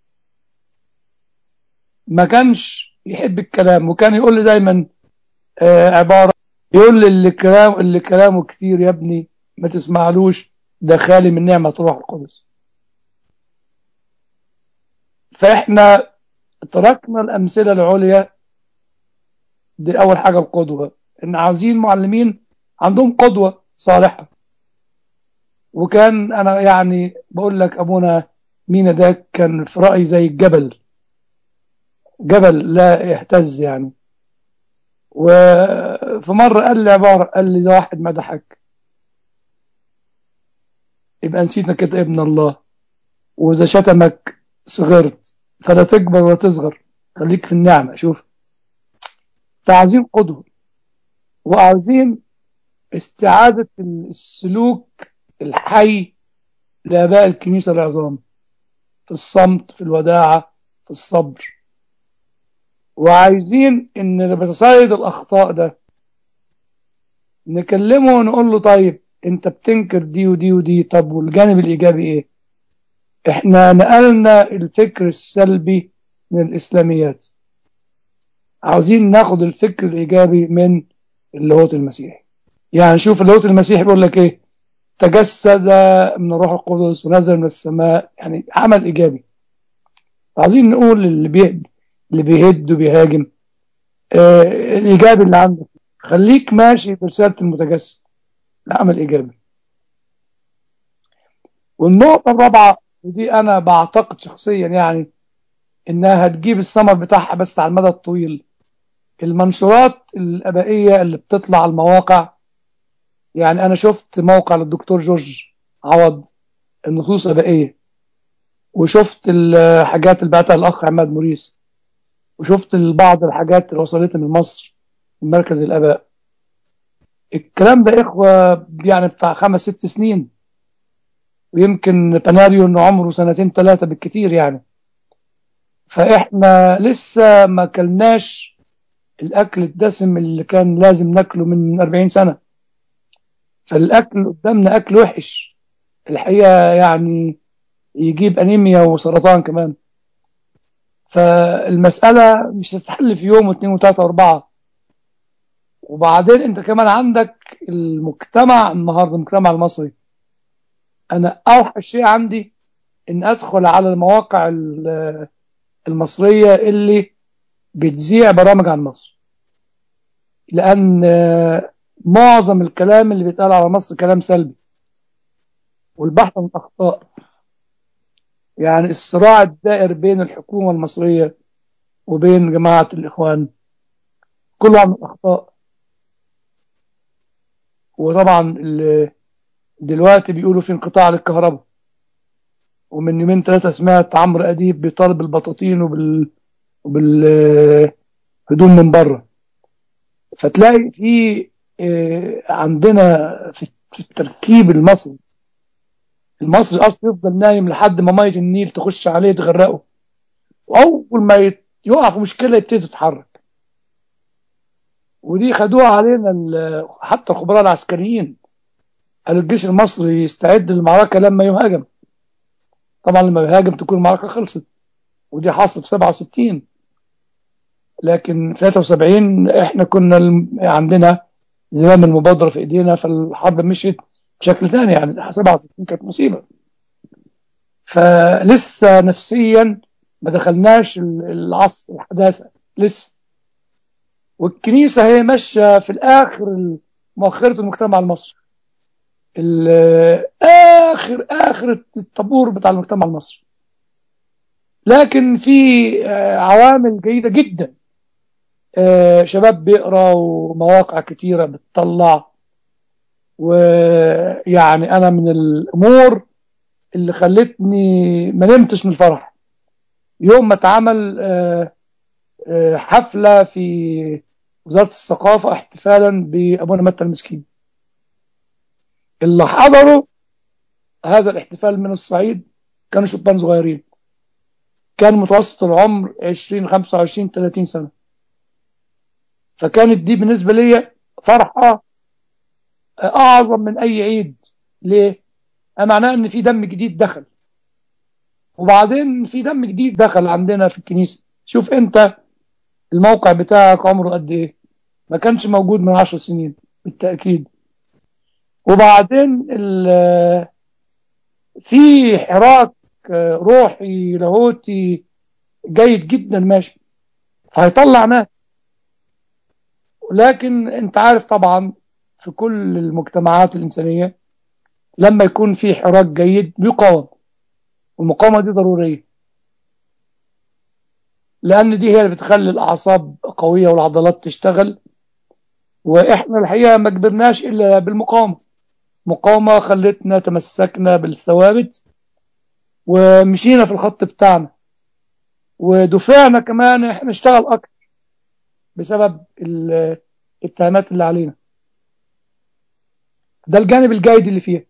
ما كانش يحب الكلام وكان يقول لي دايما آه عبارة يقول لي اللي, كلام اللي كلامه كتير يا ابني ما تسمعلوش ده خالي من نعمة روح القدس فإحنا تركنا الأمثلة العليا دي أول حاجة القدوة إن عاوزين معلمين عندهم قدوة صالحة وكان أنا يعني بقول لك أبونا مينا ده كان في رأيي زي الجبل جبل لا يهتز يعني وفي مرة قال لي عبارة قال لي إذا واحد مدحك يبقى نسيت انك انت ابن الله وإذا شتمك صغرت فلا تكبر ولا تصغر خليك في النعمة شوف فعايزين قدوة وعاوزين استعادة السلوك الحي لآباء الكنيسة العظام في الصمت في الوداعة في الصبر وعايزين ان اللي بيتصيد الاخطاء ده نكلمه ونقول له طيب انت بتنكر دي ودي ودي طب والجانب الايجابي ايه احنا نقلنا الفكر السلبي من الاسلاميات عاوزين ناخد الفكر الايجابي من اللاهوت المسيحي يعني شوف اللاهوت المسيحي بيقول لك ايه تجسد من الروح القدس ونزل من السماء يعني عمل ايجابي عايزين نقول اللي بيهد اللي بيهد وبيهاجم آه الايجابي اللي عندك خليك ماشي برساله المتجسد العمل ايجابي والنقطه الرابعه ودي انا بعتقد شخصيا يعني انها هتجيب الثمر بتاعها بس على المدى الطويل المنشورات الابائيه اللي بتطلع على المواقع يعني انا شفت موقع للدكتور جورج عوض النصوص ابائيه وشفت الحاجات اللي بعتها الاخ عماد موريس وشفت بعض الحاجات اللي وصلتني من مصر من مركز الاباء الكلام ده اخوه يعني بتاع خمس ست سنين ويمكن بناريو انه عمره سنتين ثلاثه بالكثير يعني فاحنا لسه ما كلناش الاكل الدسم اللي كان لازم ناكله من 40 سنه فالاكل قدامنا اكل وحش الحقيقه يعني يجيب انيميا وسرطان كمان فالمساله مش هتتحل في يوم واثنين وثلاثه واربعه وبعدين انت كمان عندك المجتمع النهارده المجتمع المصري انا اوحش شيء عندي ان ادخل على المواقع المصريه اللي بتذيع برامج عن مصر لان معظم الكلام اللي بيتقال على مصر كلام سلبي والبحث عن الاخطاء يعني الصراع الدائر بين الحكومه المصريه وبين جماعه الاخوان كله عن الاخطاء وطبعا دلوقتي بيقولوا في انقطاع للكهرباء ومن يومين ثلاثه سمعت عمرو اديب بيطالب البطاطين وبال وبالهدوم من بره فتلاقي في عندنا في التركيب المصري المصري اصلا يفضل نايم لحد ما ميه النيل تخش عليه تغرقه واول ما يقع في مشكله يبتدي يتحرك ودي خدوها علينا حتى الخبراء العسكريين قالوا الجيش المصري يستعد للمعركه لما يهاجم طبعا لما يهاجم تكون المعركه خلصت ودي حصلت في 67 لكن في 73 احنا كنا عندنا زمام المبادره في ايدينا فالحرب مشيت بشكل ثاني يعني 67 كانت مصيبه فلسه نفسيا ما دخلناش العصر الحداثه لسه والكنيسه هي ماشيه في الاخر مؤخره المجتمع المصري اخر اخر الطابور بتاع المجتمع المصري لكن في عوامل جيده جدا شباب بيقرا ومواقع كتيره بتطلع ويعني انا من الامور اللي خلتني ما نمتش من الفرح يوم ما اتعمل حفله في وزاره الثقافه احتفالا بابونا متى المسكين اللي حضروا هذا الاحتفال من الصعيد كانوا شبان صغيرين كان متوسط العمر 20 25 30 سنه فكانت دي بالنسبه لي فرحه اعظم من اي عيد ليه معناه ان في دم جديد دخل وبعدين في دم جديد دخل عندنا في الكنيسه شوف انت الموقع بتاعك عمره قد ايه ما كانش موجود من عشر سنين بالتاكيد وبعدين في حراك روحي لاهوتي جيد جدا ماشي فهيطلع ناس لكن انت عارف طبعا في كل المجتمعات الإنسانية لما يكون في حراك جيد بيقاوم والمقاومة دي ضرورية لأن دي هي اللي بتخلي الأعصاب قوية والعضلات تشتغل وإحنا الحقيقة ما كبرناش إلا بالمقاومة مقاومة خلتنا تمسكنا بالثوابت ومشينا في الخط بتاعنا ودفعنا كمان احنا نشتغل أكتر بسبب الاتهامات اللي علينا ده الجانب الجيد اللي فيها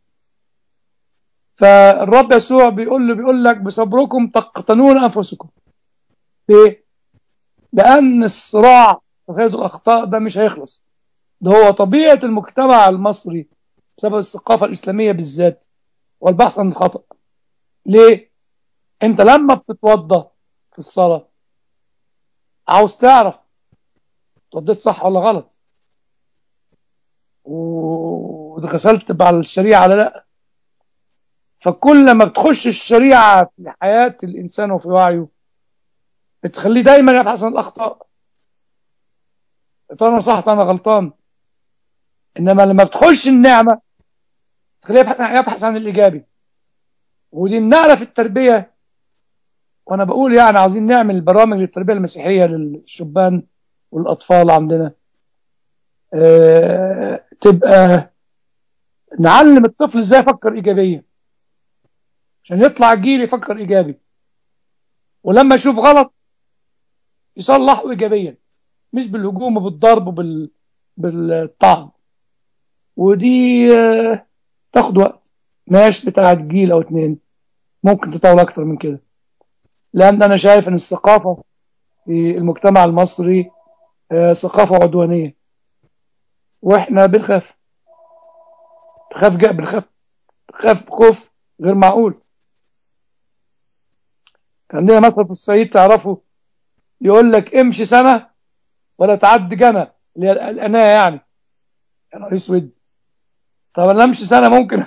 فالرب يسوع بيقول له بيقول لك بصبركم تقتنون انفسكم ليه؟ لان الصراع وغير الاخطاء ده مش هيخلص ده هو طبيعه المجتمع المصري بسبب الثقافه الاسلاميه بالذات والبحث عن الخطا ليه؟ انت لما بتتوضى في الصلاه عاوز تعرف اتوضيت صح ولا غلط وغسلت على الشريعه ولا لا فكل ما بتخش الشريعه في حياه الانسان وفي وعيه بتخليه دايما يبحث عن الاخطاء انا صح انا غلطان انما لما بتخش النعمه تخليه يبحث عن, يبحث عن الايجابي ودي النقله في التربيه وانا بقول يعني عاوزين نعمل برامج للتربيه المسيحيه للشبان والاطفال عندنا أه تبقى نعلم الطفل ازاي يفكر ايجابيا عشان يطلع جيل يفكر ايجابي ولما يشوف غلط يصلحه ايجابيا مش بالهجوم وبالضرب وبال بالطعن ودي أه تاخد وقت ماش بتاعت جيل او اتنين ممكن تطول اكتر من كده لان انا شايف ان الثقافه في المجتمع المصري أه ثقافه عدوانيه واحنا بنخاف بنخاف جاء بنخاف بنخاف خوف غير معقول كان عندنا مثل في الصعيد تعرفوا يقول لك امشي سنه ولا تعدي جنة اللي هي الانايه يعني يا نهار اسود طب انا امشي سنه ممكن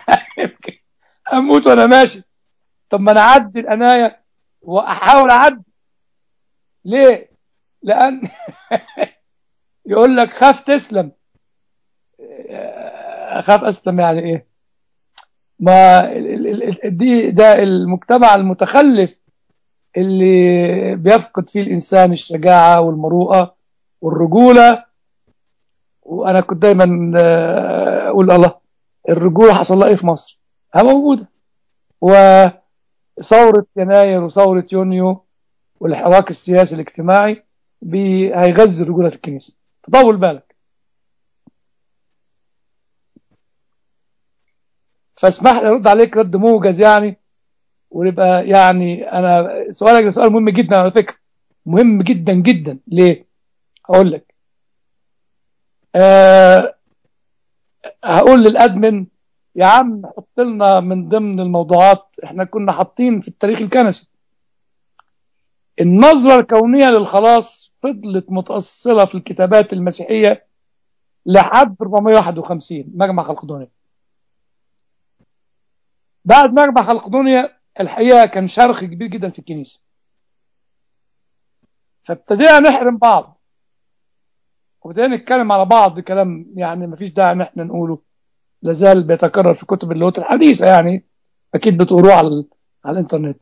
اموت وانا ماشي طب ما انا اعدي الانايه واحاول اعدي ليه لان يقول لك خاف تسلم اخاف اسلم يعني ايه ما دي ده المجتمع المتخلف اللي بيفقد فيه الانسان الشجاعه والمروءه والرجوله وانا كنت دايما اقول الله الرجوله حصل لها ايه في مصر؟ ها موجوده وثوره يناير وثوره يونيو والحراك السياسي الاجتماعي هيغذي الرجوله في الكنيسه فطول بالك فاسمح لي ارد عليك رد موجز يعني ونبقى يعني انا سؤالك ده سؤال مهم جدا على فكره مهم جدا جدا ليه؟ هقول لك أه هقول للادمن يا عم حط لنا من ضمن الموضوعات احنا كنا حاطين في التاريخ الكنسي النظرة الكونية للخلاص فضلت متأصلة في الكتابات المسيحية لحد 451 مجمع خلقدونيا بعد مجمع خلقدونيا الحقيقة كان شرخ كبير جدا في الكنيسة فابتدينا نحرم بعض وبدأنا نتكلم على بعض كلام يعني مفيش داعي ان احنا نقوله لازال بيتكرر في كتب اللغات الحديثة يعني أكيد بتقروه على, على الإنترنت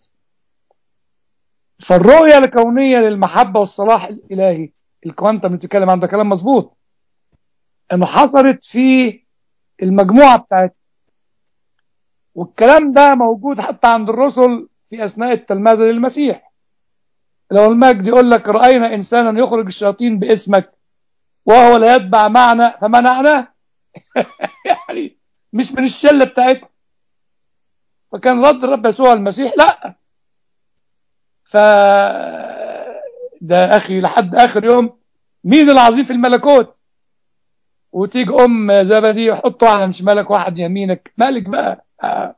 فالرؤية الكونية للمحبة والصلاح الإلهي الكوانتم اللي بتتكلم عنه ده كلام مظبوط انه حصلت في المجموعة بتاعتها والكلام ده موجود حتى عند الرسل في أثناء التلمذة للمسيح لو المجد يقول لك رأينا إنسانا يخرج الشياطين باسمك وهو لا يتبع معنا فمنعناه يعني مش من الشلة بتاعتنا فكان رد الرب يسوع المسيح لا ف ده اخي لحد اخر يوم مين العظيم في الملكوت وتيجي ام زبدي يحطوا على مش ملك واحد يمينك مالك بقى آه.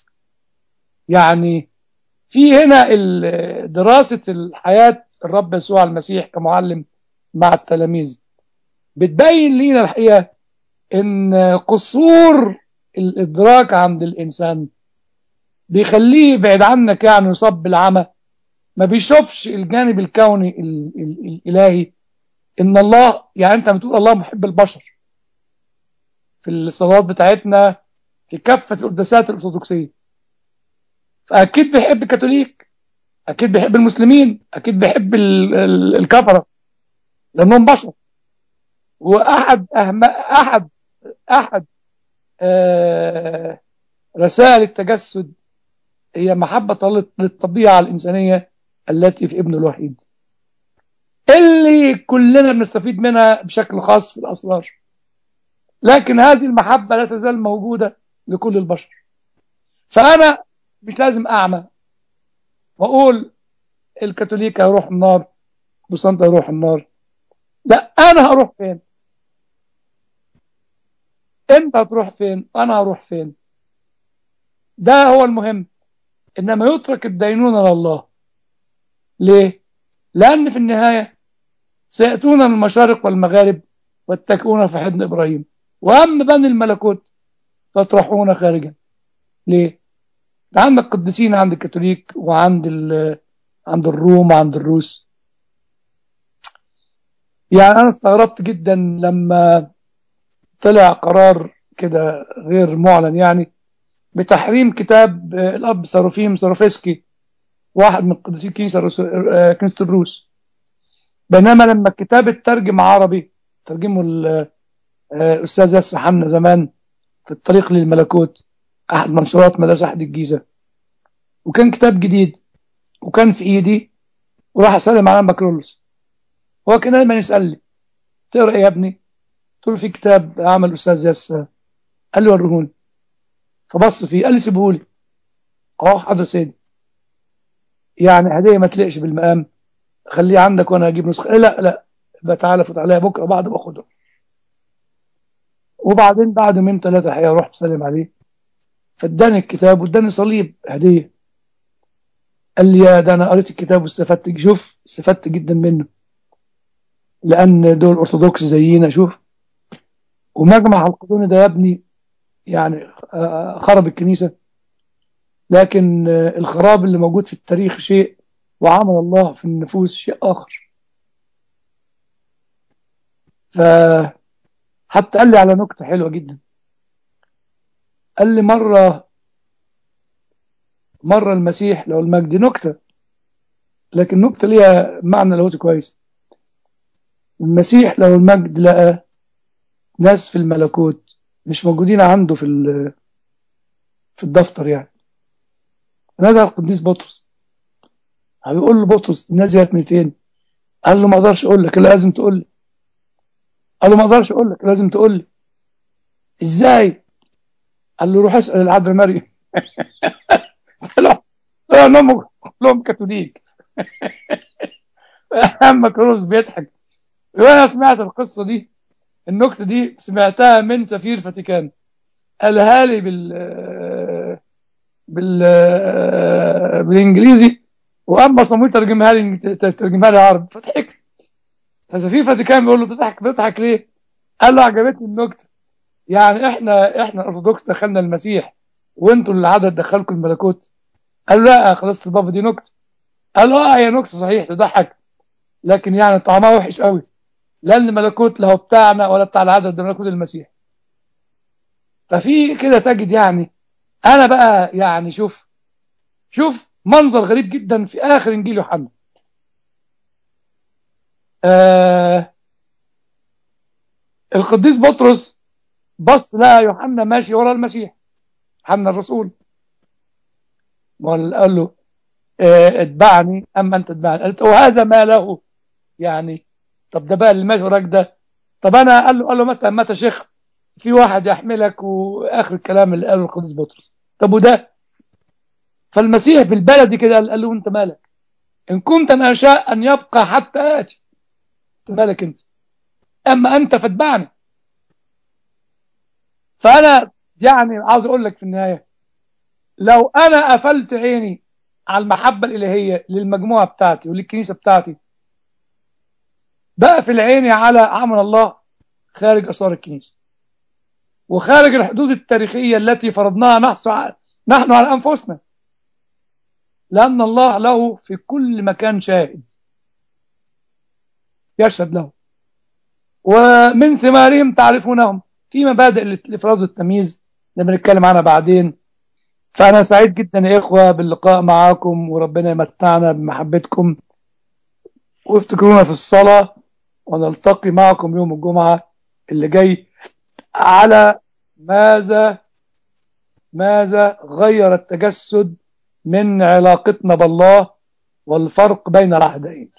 يعني في هنا دراسة الحياة الرب يسوع المسيح كمعلم مع التلاميذ بتبين لينا الحقيقة ان قصور الادراك عند الانسان بيخليه يبعد عنك يعني يصاب بالعمى ما بيشوفش الجانب الكوني ال ال الالهي ان الله يعني انت بتقول الله محب البشر في الصلوات بتاعتنا في كافة القداسات الارثوذكسية فاكيد بيحب الكاثوليك اكيد بيحب المسلمين اكيد بيحب الكفرة لانهم بشر واحد أهم احد احد آه رسائل التجسد هي محبة للطبيعة الإنسانية التي في ابنه الوحيد اللي كلنا بنستفيد منها بشكل خاص في الأسرار لكن هذه المحبة لا تزال موجودة لكل البشر فأنا مش لازم أعمى وأقول الكاثوليك هيروح النار بسنت هيروح النار لا أنا هروح فين أنت هتروح فين أنا هروح فين ده هو المهم إنما يترك الدينونة لله ليه لأن في النهاية سيأتون من المشارق والمغارب واتكئون في حضن إبراهيم وأما بني الملكوت فاطرحون خارجا ليه عندك قديسين عند الكاثوليك وعند عند الروم وعند الروس يعني أنا استغربت جدا لما طلع قرار كده غير معلن يعني بتحريم كتاب الأب ساروفيم ساروفسكي واحد من قديسين كنيسة كنيسة الروس بينما لما الكتاب اترجم عربي ترجمه الأستاذ ياسر حمنا زمان في الطريق للملكوت أحد منشورات مدرسة أحد الجيزة وكان كتاب جديد وكان في إيدي وراح أسلم على بكرولوس هو كان دايما يسأل لي تقرأ إيه يا ابني؟ قلت له في كتاب عمل الأستاذ ياسر قال لي وريهوني فبص فيه قال لي سيبهولي أهو حاضر سيدي يعني هدية ما تلقش بالمقام خليه عندك وانا اجيب نسخه لا لا يبقى تعالى فوت عليها بكره بعد باخده وبعدين بعد يومين ثلاثه الحقيقه رحت بسلم عليه فاداني الكتاب واداني صليب هديه قال لي يا ده انا قريت الكتاب واستفدت شوف استفدت جدا منه لان دول ارثوذكس زينا شوف ومجمع القدوني ده يا ابني يعني خرب الكنيسه لكن الخراب اللي موجود في التاريخ شيء وعمل الله في النفوس شيء آخر فحتى قال لي على نكتة حلوة جدا قال لي مرة مرة المسيح لو المجد نكتة لكن نكتة ليها معنى لاهوتي كويس المسيح لو المجد لقى ناس في الملكوت مش موجودين عنده في في الدفتر يعني نادى القديس بطرس بيقول له بطرس الناس جت من فين قال له ما اقدرش اقول لك لازم تقول لي قال له ما اقدرش اقول لك لازم تقول لي ازاي قال له روح اسال العذراء مريم طلع انهم كلهم كاثوليك اما كروز بيضحك وانا سمعت القصه دي النكته دي سمعتها من سفير فاتيكان قالها لي بال بال بالانجليزي واما صمويل ترجمها لي ترجمها لي عربي فضحكت فسفير فاتيكان بيقول له بتضحك بتضحك ليه؟ قال له عجبتني النكته يعني احنا احنا الارثوذكس دخلنا المسيح وانتوا اللي عدد دخلكم الملكوت قال له لا خلاص البابا دي نكته قال له اه هي نكته صحيح تضحك لكن يعني طعمها وحش قوي لان الملكوت لا هو بتاعنا ولا بتاع العدد ده ملكوت المسيح ففي كده تجد يعني انا بقى يعني شوف شوف منظر غريب جدا في آخر إنجيل يوحنا آه القديس بطرس بص لقى يوحنا ماشي ورا المسيح يوحنا الرسول قال له آه اتبعني أما أنت اتبعني قالت وهذا ما له يعني طب ده بقى اللي ماشي وراك ده طب أنا قال له قال له متى متى شيخ في واحد يحملك وآخر الكلام اللي قاله القديس بطرس طب وده فالمسيح بالبلدي كده قال له انت مالك ان كنت انا اشاء ان يبقى حتى اتي انت مالك انت اما انت فاتبعني فانا يعني عاوز اقول لك في النهايه لو انا قفلت عيني على المحبه الالهيه للمجموعه بتاعتي وللكنيسه بتاعتي بقفل عيني على عمل الله خارج اسرار الكنيسه وخارج الحدود التاريخيه التي فرضناها نحن على انفسنا لأن الله له في كل مكان شاهد يشهد له ومن ثمارهم تعرفونهم في مبادئ الإفراز والتمييز اللي بنتكلم عنها بعدين فأنا سعيد جدا يا إخوة باللقاء معاكم وربنا يمتعنا بمحبتكم وافتكرونا في الصلاة ونلتقي معكم يوم الجمعة اللي جاي على ماذا ماذا غير التجسد من علاقتنا بالله والفرق بين العهدين